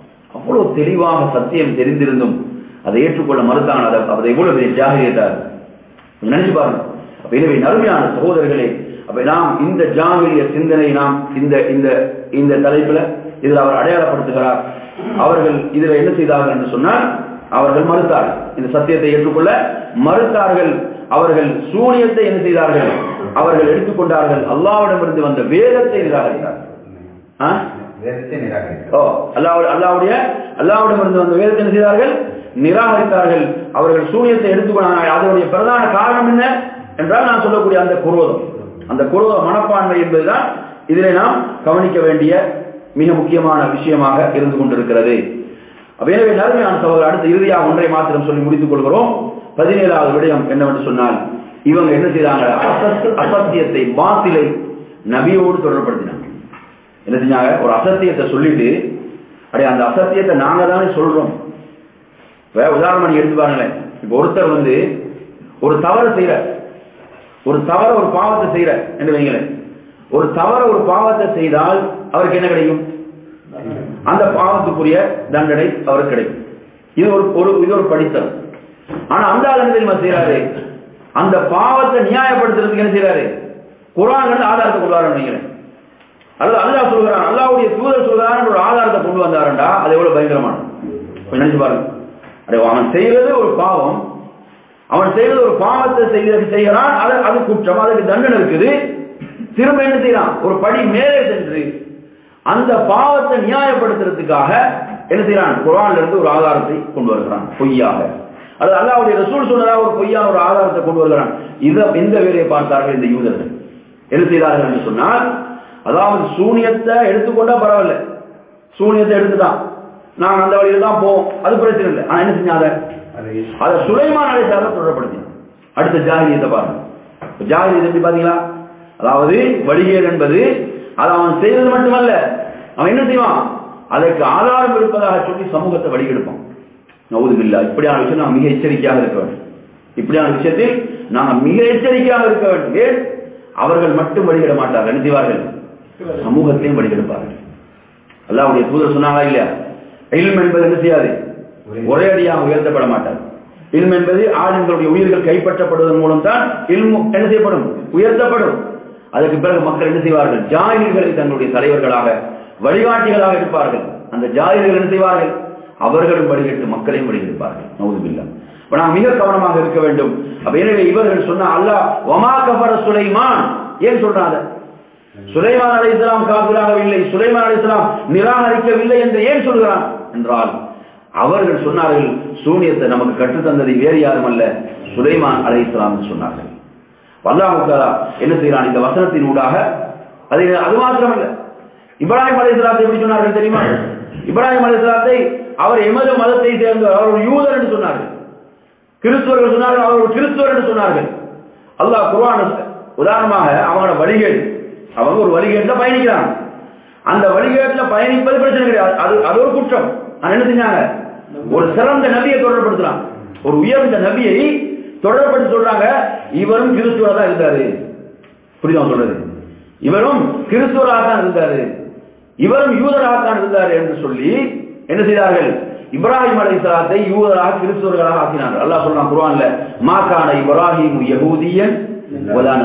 அவ்வளவு தெளிவாக சத்தியம் தெரிந்திருந்தும் அதை ஏற்றுக்கொள்ள மறுத்தாங்க அதை அதை எவ்வளவு பெரிய ஜாகிரியத்தார் நினைச்சு பாருங்க அப்ப எனவே நறுமையான சகோதரர்களே அப்ப நாம் இந்த ஜாகிரிய சிந்தனை நாம் இந்த இந்த இந்த தலைப்புல இதில் அவர் அடையாளப்படுத்துகிறார் அவர்கள் இதுல என்ன செய்தார்கள் என்று சொன்னால் அவர்கள் மறுத்தார்கள் இந்த சத்தியத்தை ஏற்றுக்கொள்ள மறுத்தார்கள் அவர்கள் சூனியத்தை என்ன செய்தார்கள் அவர்கள் எடுத்துக்கொண்டார்கள் அல்லாவிடமிருந்து வந்த வேதத்தை நிராகரித்தார்கள் ஆ? வேதத்தை நிராகரிக்கிறார் ஓ அல்லாவுடைய அல்லாவுடைய அல்லாவிடமிருந்து வந்த வேதத்தை என்ன செய்தார்கள் நிராகரித்தார்கள் அவர்கள் சூனியத்தை எடுத்துக்கொண்டார்கள் அதனுடைய பிரதான காரணம் என்ன என்றால் நான் சொல்லக்கூடிய அந்த குரோதம் அந்த குரோத மனப்பான்மை என்பதுதான் இதிலே நாம் கவனிக்க வேண்டிய மிக முக்கியமான விஷயமாக இருந்து கொண்டிருக்கிறது அப்ப எனவே நறுமையான சகோதரர் அடுத்த இறுதியாக ஒன்றை மாத்திரம் சொல்லி முடித்துக் கொள்கிறோம் பதினேழாவது விடயம் என்னவென்று சொன்னால் இவங்க என்ன செய்தாங்க அசத்- அசத்தியத்தை பாத்திலை நபியோடு தொடர்படுத்தினாங்க என்ன செஞ்சாங்க ஒரு அசத்தியத்தை சொல்லிட்டு அடைய அந்த அசத்தியத்தை நாங்க தானே சொல்றோம் இப்ப உதாரணம் நீங்க எடுத்து பாருங்களேன் இப்ப ஒருத்தர் வந்து ஒரு தவறு செய்யற ஒரு தவற ஒரு பாவத்தை செய்யற என்று வைங்களேன் ஒரு தவற ஒரு பாவத்தை செய்தால் அவருக்கு என்ன கிடைக்கும் அந்த பாவத்துக்குரிய தண்டனை அவருக்கு கிடைக்கும் இது ஒரு ஒரு இது ஒரு படித்தல் ஆனா அந்த ஆள் என்ன தெரியுமா செய்யறாரு அந்த பாவத்தை நியாயப்படுத்துறதுக்கு என்ன செய்யறாரு குரான் வந்து ஆதாரத்தை கொள்வாரு நினைக்கிறேன் அல்லது அல்லாஹ் சொல்கிறான் அல்லாஹ்வுடைய தூதர் சொல்கிறான் ஒரு ஆதாரத்தை கொண்டு வந்தாருண்டா அது எவ்வளவு பயங்கரமான கொஞ்சம் நினைச்சு பாருங்க அடே அவன் செய்யறது ஒரு பாவம் அவன் செய்யறது ஒரு பாவத்தை செய்ய செய்யறான் அது அது குற்றம் அதுக்கு தண்டனை இருக்குது திரும்ப என்ன செய்யறான் ஒரு படி மேலே சென்று அந்த பாவத்தை நியாயப்படுத்துறதுக்காக என்ன செய்யறான் குரான்ல இருந்து ஒரு ஆதாரத்தை கொண்டு வருகிறான் பொய்யாக அது அல்லாவுடைய ரசூல் சொன்னதா ஒரு பொய்யான ஒரு ஆதாரத்தை கொண்டு வருகிறான் இத இந்த வேலையை பார்த்தார்கள் இந்த யூதர்கள் என்ன செய்தார்கள் என்று சொன்னால் அதாவது சூனியத்தை எடுத்துக்கொண்டா பரவாயில்ல சூனியத்தை எடுத்துட்டான் நாங்க அந்த வழியில தான் போவோம் அது பிரச்சனை இல்லை ஆனா என்ன செஞ்சாங்க அதை அதை சுலைமான் அழைத்தார தொடர்படுத்தினான் அடுத்த ஜாகிரியத்தை பாருங்க இப்ப ஜாகிரியத்தை எப்படி பாத்தீங்களா அதாவது வழிகேடு என்பது அதை அவன் செய்வது மட்டுமல்ல அவன் என்ன செய்வான் அதற்கு ஆதாரம் இருப்பதாக சொல்லி சமூகத்தை வழிகெடுப்பான் நவுதுபில்லா இப்படியான விஷயம் நாம் மிக எச்சரிக்கையாக இருக்க வேண்டும் இப்படியான விஷயத்தில் நாம் மிக எச்சரிக்கையாக இருக்க வேண்டும் ஏன் அவர்கள் மட்டும் வழிகிட மாட்டார்கள் என்ன செய்வார்கள் சமூகத்தையும் வழிகெடுப்பார்கள் அல்லாவுடைய தூதர் சொன்னாங்களா இல்லையா இல்ம் என்பது என்ன செய்யாது ஒரே அடியாக உயர்த்தப்பட மாட்டார் இல்ம் என்பது ஆளுங்களுடைய உயிர்கள் கைப்பற்றப்படுவதன் மூலம் தான் இல்மு என்ன செய்யப்படும் உயர்த்தப்படும் அதற்கு பிறகு மக்கள் என்ன செய்வார்கள் ஜாகிர்களை தங்களுடைய தலைவர்களாக வழிகாட்டிகளாக இருப்பார்கள் அந்த ஜாகிர்கள் என்ன செய்வார்கள் அவர்களும் வழிகட்டு மக்களையும் வழிகெடுப்பார்கள் நவுதுபில்லா இப்ப நாம் மிக கவனமாக இருக்க வேண்டும் அப்ப எனவே இவர்கள் சொன்ன அல்லாஹ் ஒமா கபர சுலைமான் ஏன் சொல்றாங்க சுலைமான் அலை இஸ்லாம் காபிராகவில்லை சுலைமான் அலை இஸ்லாம் நிராகரிக்கவில்லை என்று ஏன் சொல்கிறான் என்றால் அவர்கள் சொன்னார்கள் சூனியத்தை நமக்கு கற்றுத்தந்ததை வேறு யாரும் அல்ல சுலைமான் அலை இஸ்லாம் சொன்னார்கள் அல்லாஹ் தஆலா என்ன செய்யறான் இந்த வசனத்தின் ஊடாக அது அது மாத்திரமல்ல இப்ராஹிம் அலை இஸ்லாத்தை எப்படி சொன்னார்கள் தெரியுமா இப்ராஹிம் அலை இஸ்லாத்தை அவர் எமது மதத்தை சேர்ந்தவர் அவர் ஒரு யூதர் என்று சொன்னார்கள் கிறிஸ்துவர்கள் சொன்னார்கள் அவர் ஒரு கிறிஸ்துவர் என்று சொன்னார்கள் அல்லாஹ் குர்ஆன் உதாரணமாக அவங்களோட வழிகேடு அவங்க ஒரு வழிகேட்டுல பயணிக்கிறாங்க அந்த வழிகேட்டுல பயணிப்பது பிரச்சனை கிடையாது அது அது ஒரு குற்றம் ஆனா என்ன செஞ்சாங்க ஒரு சிறந்த நபியை தொடர்படுத்துறாங்க ஒரு உயர்ந்த நபியை தொடர்படுத்தி சொல்றாங்க இவரும் கிறிஸ்துவரா தான் இருந்தாரு புரியுதா சொல்றது இவரும் கிறிஸ்துவராக தான் இருந்தாரு இவரும் யூதராக தான் இருந்தாரு என்று சொல்லி என்ன செய்தார்கள் இப்ராஹிம் அலை சலாத்தை யூதராக கிறிஸ்துவர்களாக ஆக்கினார்கள் அல்லாஹ் சொல்றான் குர்ஆன்ல மாகான இப்ராஹிம் யஹூதியன் வலான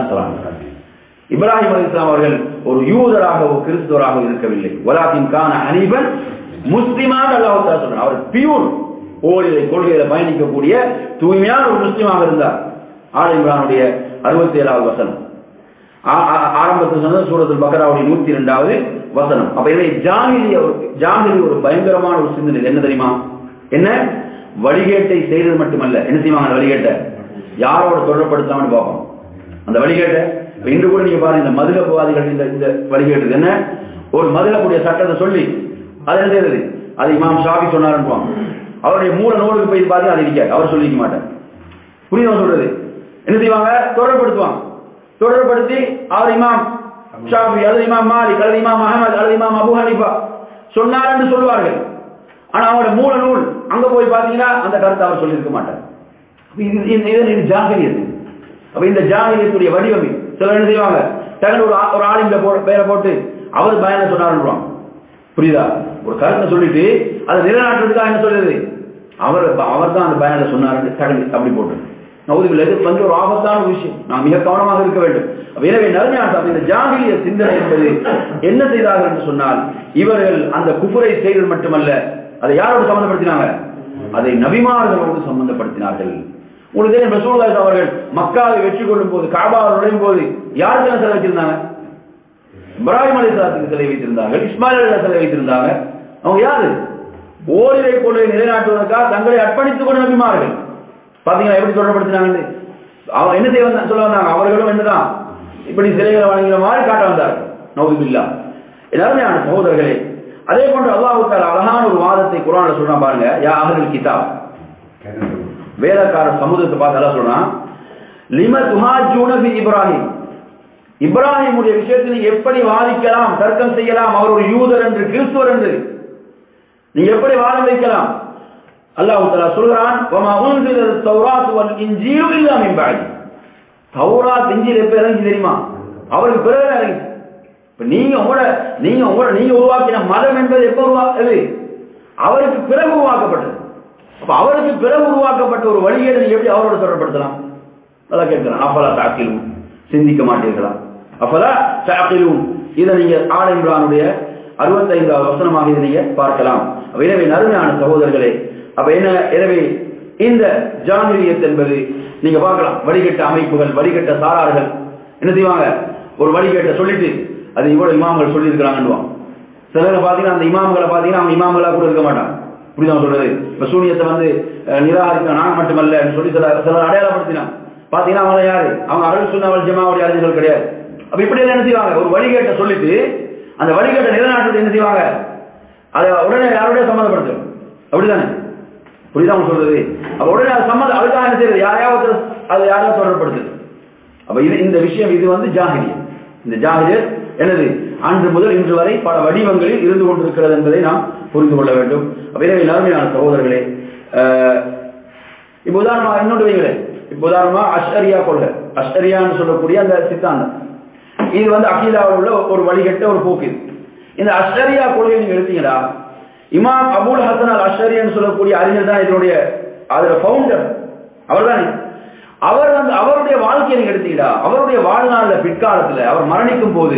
இப்ராஹிம் அலி இஸ்லாம் அவர்கள் ஒரு யூதராகவோ கிறிஸ்துவராகவோ இருக்கவில்லை வலாக்கின் கான ஹனீபன் முஸ்லிமாக அல்லாஹ் சொல்றான் அவர் பியூர் ஓரிலை கொள்கையில பயணிக்கக்கூடிய தூய்மையான ஒரு முஸ்லிமாக இருந்தார் ஆல் இம்ரானுடைய அறுபத்தி ஏழாவது வசனம் ஆ- ஆ- ஆரம்பத்தில் சொன்னது சூரத்துல் பக்கராவுடைய நூத்தி இரண்டாவது வசனம் அப்ப இதை ஜாகிரி ஒரு ஜாகிரி ஒரு பயங்கரமான ஒரு சிந்தனை என்ன தெரியுமா என்ன வழிகேட்டை செய்தது மட்டுமல்ல என்ன செய்வாங்க அந்த வழிகேட்டை யாரோட தொடர்படுத்தாமன்னு பார்ப்போம் அந்த வழிகேட்டை இப்ப இன்று கூட நீங்க பாருங்க இந்த மதுகபவாதிகள் இந்த இந்த வழிகேட்டு என்ன ஒரு மதுகப்புடைய சட்டத்தை சொல்லி அது என்ன செய்யறது அது இமாம் ஷாஃபி சொன்னாருன்னு அவருடைய மூல நூலுக்கு போய் பார்த்து அது இருக்காது அவர் சொல்லிக்க மாட்டார் புரியுதா சொல்றது என்ன செய்வாங்க தொடர்படுத்துவாங்க தொடர்படுத்தி அவர் இமாம் ஷாஃபி அல்லது இமாம் மாலிக் அல்லது இமாம் அகமது அல்லது இமாம் அபு ஹனிஃபா சொன்னார் என்று சொல்வார்கள் ஆனா அவரோட மூல நூல் அங்க போய் பாத்தீங்கன்னா அந்த கருத்தை அவர் சொல்லியிருக்க மாட்டார் அப்ப இது இது- இது இது ஜாகிரியத்து அப்ப இந்த ஜாகிரியத்துடைய வடிவமை சிலர் என்ன செய்வாங்க டக்குனு ஒரு ஆ- ஒரு ஆளுங்க போ பேரை போட்டு அவர் பயணம் சொன்னாருன்றான் புரியுதா ஒரு கருத்தை சொல்லிட்டு அதை நிலைநாட்டுறதுக்காக என்ன சொல்றது அவர் அவர் தான் அந்த பயனில் சொன்னார் தகவல் அப்படி போட்டு நவுதுவில் இது வந்து ஒரு ஆபத்தான ஒரு விஷயம் நாம் மிக கவனமாக இருக்க வேண்டும் அப்ப எனவே நறுமையான இந்த ஜாகிலிய சிந்தனை என்பது என்ன செய்தார்கள் என்று சொன்னால் இவர்கள் அந்த குஃபுரை செய்தது மட்டுமல்ல அதை யாரோடு சம்பந்தப்படுத்தினாங்க அதை நபிமார்களோடு சம்பந்தப்படுத்தினார்கள் உங்களுக்கு தெரியும் ரசூலுல்லாஹி அவர்கள் மக்காவை வெற்றி கொள்ளும் போது காபாவில் நுழையும் போது யாருக்கு சிலை வச்சிருந்தாங்க இப்ராஹிம் அலிஸ்லாத்துக்கு சிலை வைத்திருந்தார்கள் இஸ்மாயில் அலி சிலை வைத்திருந்தாங்க அவங்க யாரு ஓரிரை கொள்கை நிலைநாட்டுவதற்காக தங்களை அர்ப்பணித்துக் கொண்ட நபிமார்கள் பாத்தீங்களா எப்படி தொடர்படுத்தினாங்க அவன் என்ன செய்ய வந்தா- சொல்ல வந்தாங்க அவர்களும் என்னதான் இப்படி சிலைகளை வழங்கின மாதிரி காட்ட வந்தார்கள் நவுதுபில்லா எல்லாருமையான சகோதரர்களே அதே போன்று அல்லாஹுக்கால அழகான ஒரு வாதத்தை குரான்ல சொல்றான் பாருங்க யா அகல் கிதாப் வேதக்கார சமூகத்தை பார்த்து எல்லாம் சொல்றான் லிம துஹாஜூன பி இப்ராஹிம் இப்ராஹிமுடைய விஷயத்தில் நீங்க எப்படி வாதிக்கலாம் தர்க்கம் செய்யலாம் அவர் ஒரு யூதர் என்று கிறிஸ்துவர் என்று நீங்க எப்படி வாதம் வைக்கலாம் அல்லாஹ் தஆலா சொல்றான் வமா உன்சில தௌராத் வல் இன்ஜீல் இல்லா மின் பஅதி தௌராத் இன்ஜீல் எப்ப இறங்கி தெரியுமா அவருக்கு பிறகு இறங்கி இப்ப நீங்க உங்களோட நீங்க உங்களோட நீங்க உருவாக்கின மதம் என்பது எப்ப உருவாக்குது அவருக்கு பிறகு உருவாக்கப்பட்டது அப்ப அவருக்கு பிறகு உருவாக்கப்பட்ட ஒரு வழியை நீங்க எப்படி அவரோட தொடர்படுத்தலாம் நல்லா கேட்கிறேன் அப்பலா தாக்கிலும் சிந்திக்க மாட்டீர்களா அப்பலா தாக்கிலும் இதை நீங்க ஆல இம்ரானுடைய அறுபத்தைந்தாவது வசனமாக இதை நீங்க பார்க்கலாம் அப்ப எனவே நறுமையான சகோதரர்களே அப்ப என்ன எனவே இந்த ஜாங்கிரியத் என்பது நீங்க பார்க்கலாம் வடிகட்ட அமைப்புகள் வடிகட்ட சாரார்கள் என்ன செய்வாங்க ஒரு வடிகட்ட சொல்லிட்டு அது இவ்வளவு இமாம்கள் சொல்லி இருக்கிறாங்கன்னுவான் சிலரை பாத்தீங்கன்னா அந்த இமாம்களை பாத்தீங்கன்னா அவங்க இமாம்களா கூட இருக்க மாட்டாங்க புரியுதா சொல்றது இப்ப சூனியத்தை வந்து அஹ், நிராகரிக்க நான் மட்டுமல்ல சொல்லி சில சிலர் அடையாளப்படுத்தினான் பாத்தீங்கன்னா அவங்க யாரு அவங்க அருள் சுண்ணாவல் ஜமாவுடைய அறிஞர்கள் கிடையாது அப்ப இப்படி எல்லாம் என்ன செய்வாங்க ஒரு வழிகேட்டை சொல்லிட்டு அந்த வழிகேட்டை நிலைநாட்டுறது என்ன செய்வாங்க அதை உடனே யாரோடய சம்மந்தப்படுத்தும் அப்படிதானே புரியுதா அவங்க சொல்றது அப்ப உடனே அது சம்மந்தம் அதுக்காக என்ன செய்யறது யாரையாவது அது யாரையாவது தொடர்படுத்துது அப்ப இது இந்த விஷயம் இது வந்து ஜாகிரியம் இந்த ஜாகிரியர் என்னது அன்று முதல் இன்று வரை பல வடிவங்களில் இருந்து கொண்டிருக்கிறது என்பதை நாம் புரிந்து கொள்ள வேண்டும் அப்ப எனவே நறுமையான சகோதரர்களே அஹ், இப்ப உதாரணமா இன்னொன்று வைங்களேன் இப்ப உதாரணமா அஷ்டரியா கொள்கை அஷ்டரியான்னு சொல்லக்கூடிய அந்த சித்தாந்தம் இது வந்து அகீதாவில் உள்ள ஒரு வழிகட்ட ஒரு போக்கு இது. இந்த அஷ்டரியா கொள்கை நீங்க எடுத்தீங்களா இமாம் அபுல் ஹசன் அல் அஷ்டரியான்னு சொல்லக்கூடிய அறிஞர் தான் இதனுடைய அதோட ஃபவுண்டர் அவர்தானே அவர் வந்து அவருடைய வாழ்க்கையை நீங்க எடுத்தீங்களா அவருடைய வாழ்நாள்ல பிற்காலத்துல அவர் மரணிக்கும் போது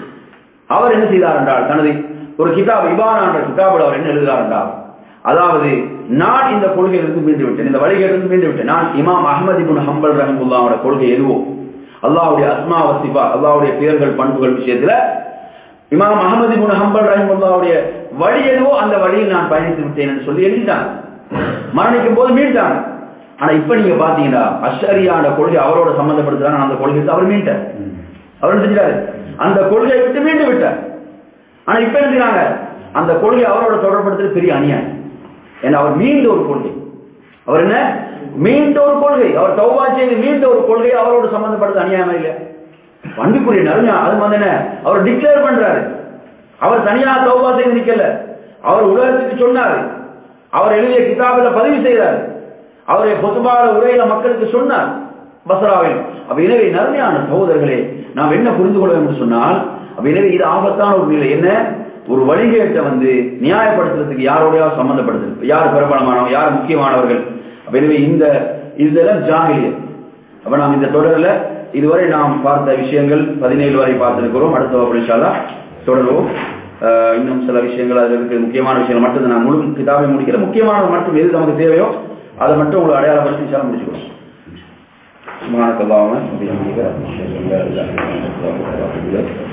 அவர் என்ன செய்தார் என்றால் தனது ஒரு கிதாப் இபானா என்ற கிதாபில் அவர் என்ன எழுதுகிறார் என்றால் அதாவது நான் இந்த கொள்கையிலிருந்து மீண்டு விட்டேன் இந்த வழிகளிலிருந்து மீண்டு விட்டேன் நான் இமாம் அஹ்மது இப்னு ஹம்பல் ரஹமுல்லாவோட கொள்கை எதுவோ அல்லாஹ்வுடைய அஸ்மா வசிஃபா அல்லாஹ்வுடைய பெயர்கள் பண்புகள் விஷயத்துல இமாம் அஹமது இப்னு ஹம்பல் ரஹிமுல்லாவுடைய வழி எதுவோ அந்த வழியில் நான் பயணித்து விட்டேன் என்று சொல்லி எழுதிட்டான் மரணிக்கும் போது மீண்டான் ஆனா இப்ப நீங்க பாத்தீங்கன்னா அஷரியான கொள்கை அவரோட சம்பந்தப்படுத்துறாங்க அந்த கொள்கை விட்டு அவர் மீண்டார் அவர் என்ன செஞ்சாரு அந்த கொள்கையை விட்டு மீண்டு விட்டார் ஆனா இப்ப என்ன செய்றாங்க அந்த கொள்கை அவரோட தொடர்படுத்துறது பெரிய அநியாயம் ஏன்னா அவர் மீண்ட ஒரு கொள்கை அவர் என்ன மீண்ட ஒரு கொள்கை அவர் தௌபா செய்து மீண்ட ஒரு கொள்கை அவரோட சம்பந்தப்படுறது அநியாயமா இல்லையா பண்புக்குரிய நறுமையா அது வந்து என்ன அவர் டிக்ளேர் பண்றாரு அவர் தனியா தௌபா செய்து நிக்கல அவர் உலகத்துக்கு சொன்னாரு அவர் எழுதிய கிதாபில் பதிவு செய்தார் அவரை பொதுபால உரையில மக்களுக்கு சொன்னார் பசராவில் அப்ப எனவே நன்மையான சகோதரர்களே நாம் என்ன புரிந்து கொள்ள வேண்டும் என்று சொன்னால் அப்ப எனவே இது ஆபத்தான ஒரு நிலை என்ன ஒரு வழிகேட்டை வந்து நியாயப்படுத்துறதுக்கு யாரோடையாவது சம்பந்தப்படுத்துறது யார் பிரபலமானவங்க யார் முக்கியமானவர்கள் அப்ப எனவே இந்த இதெல்லாம் ஜாகிலியர் அப்ப நாம் இந்த தொடர்ல இதுவரை நாம் பார்த்த விஷயங்கள் பதினேழு வரை பார்த்திருக்கிறோம் அடுத்த வகுப்பு இன்ஷா அல்லாஹ் தொடர்வோம் அஹ் இன்னும் சில விஷயங்கள் அதில் இருக்கிற முக்கியமான விஷயங்கள் மட்டும் நான் முழு கிதாபை முடிக்கிற முக்கியமான மட்டும் எது நமக்கு தேவையோ அதை மட்டும் உங்களை அடையாளப்படுத்தி இன்ஷா அல்லாஹ் முடிச்சுக்கிறோம் சுப்ஹானக்கல்லாஹு வ பிஹம்திக அஷ்ஹது அன் லா இலாஹா இல்லா அன்த அஸ்தக்ஃபிருக்க வ அத்தூபு இலைக்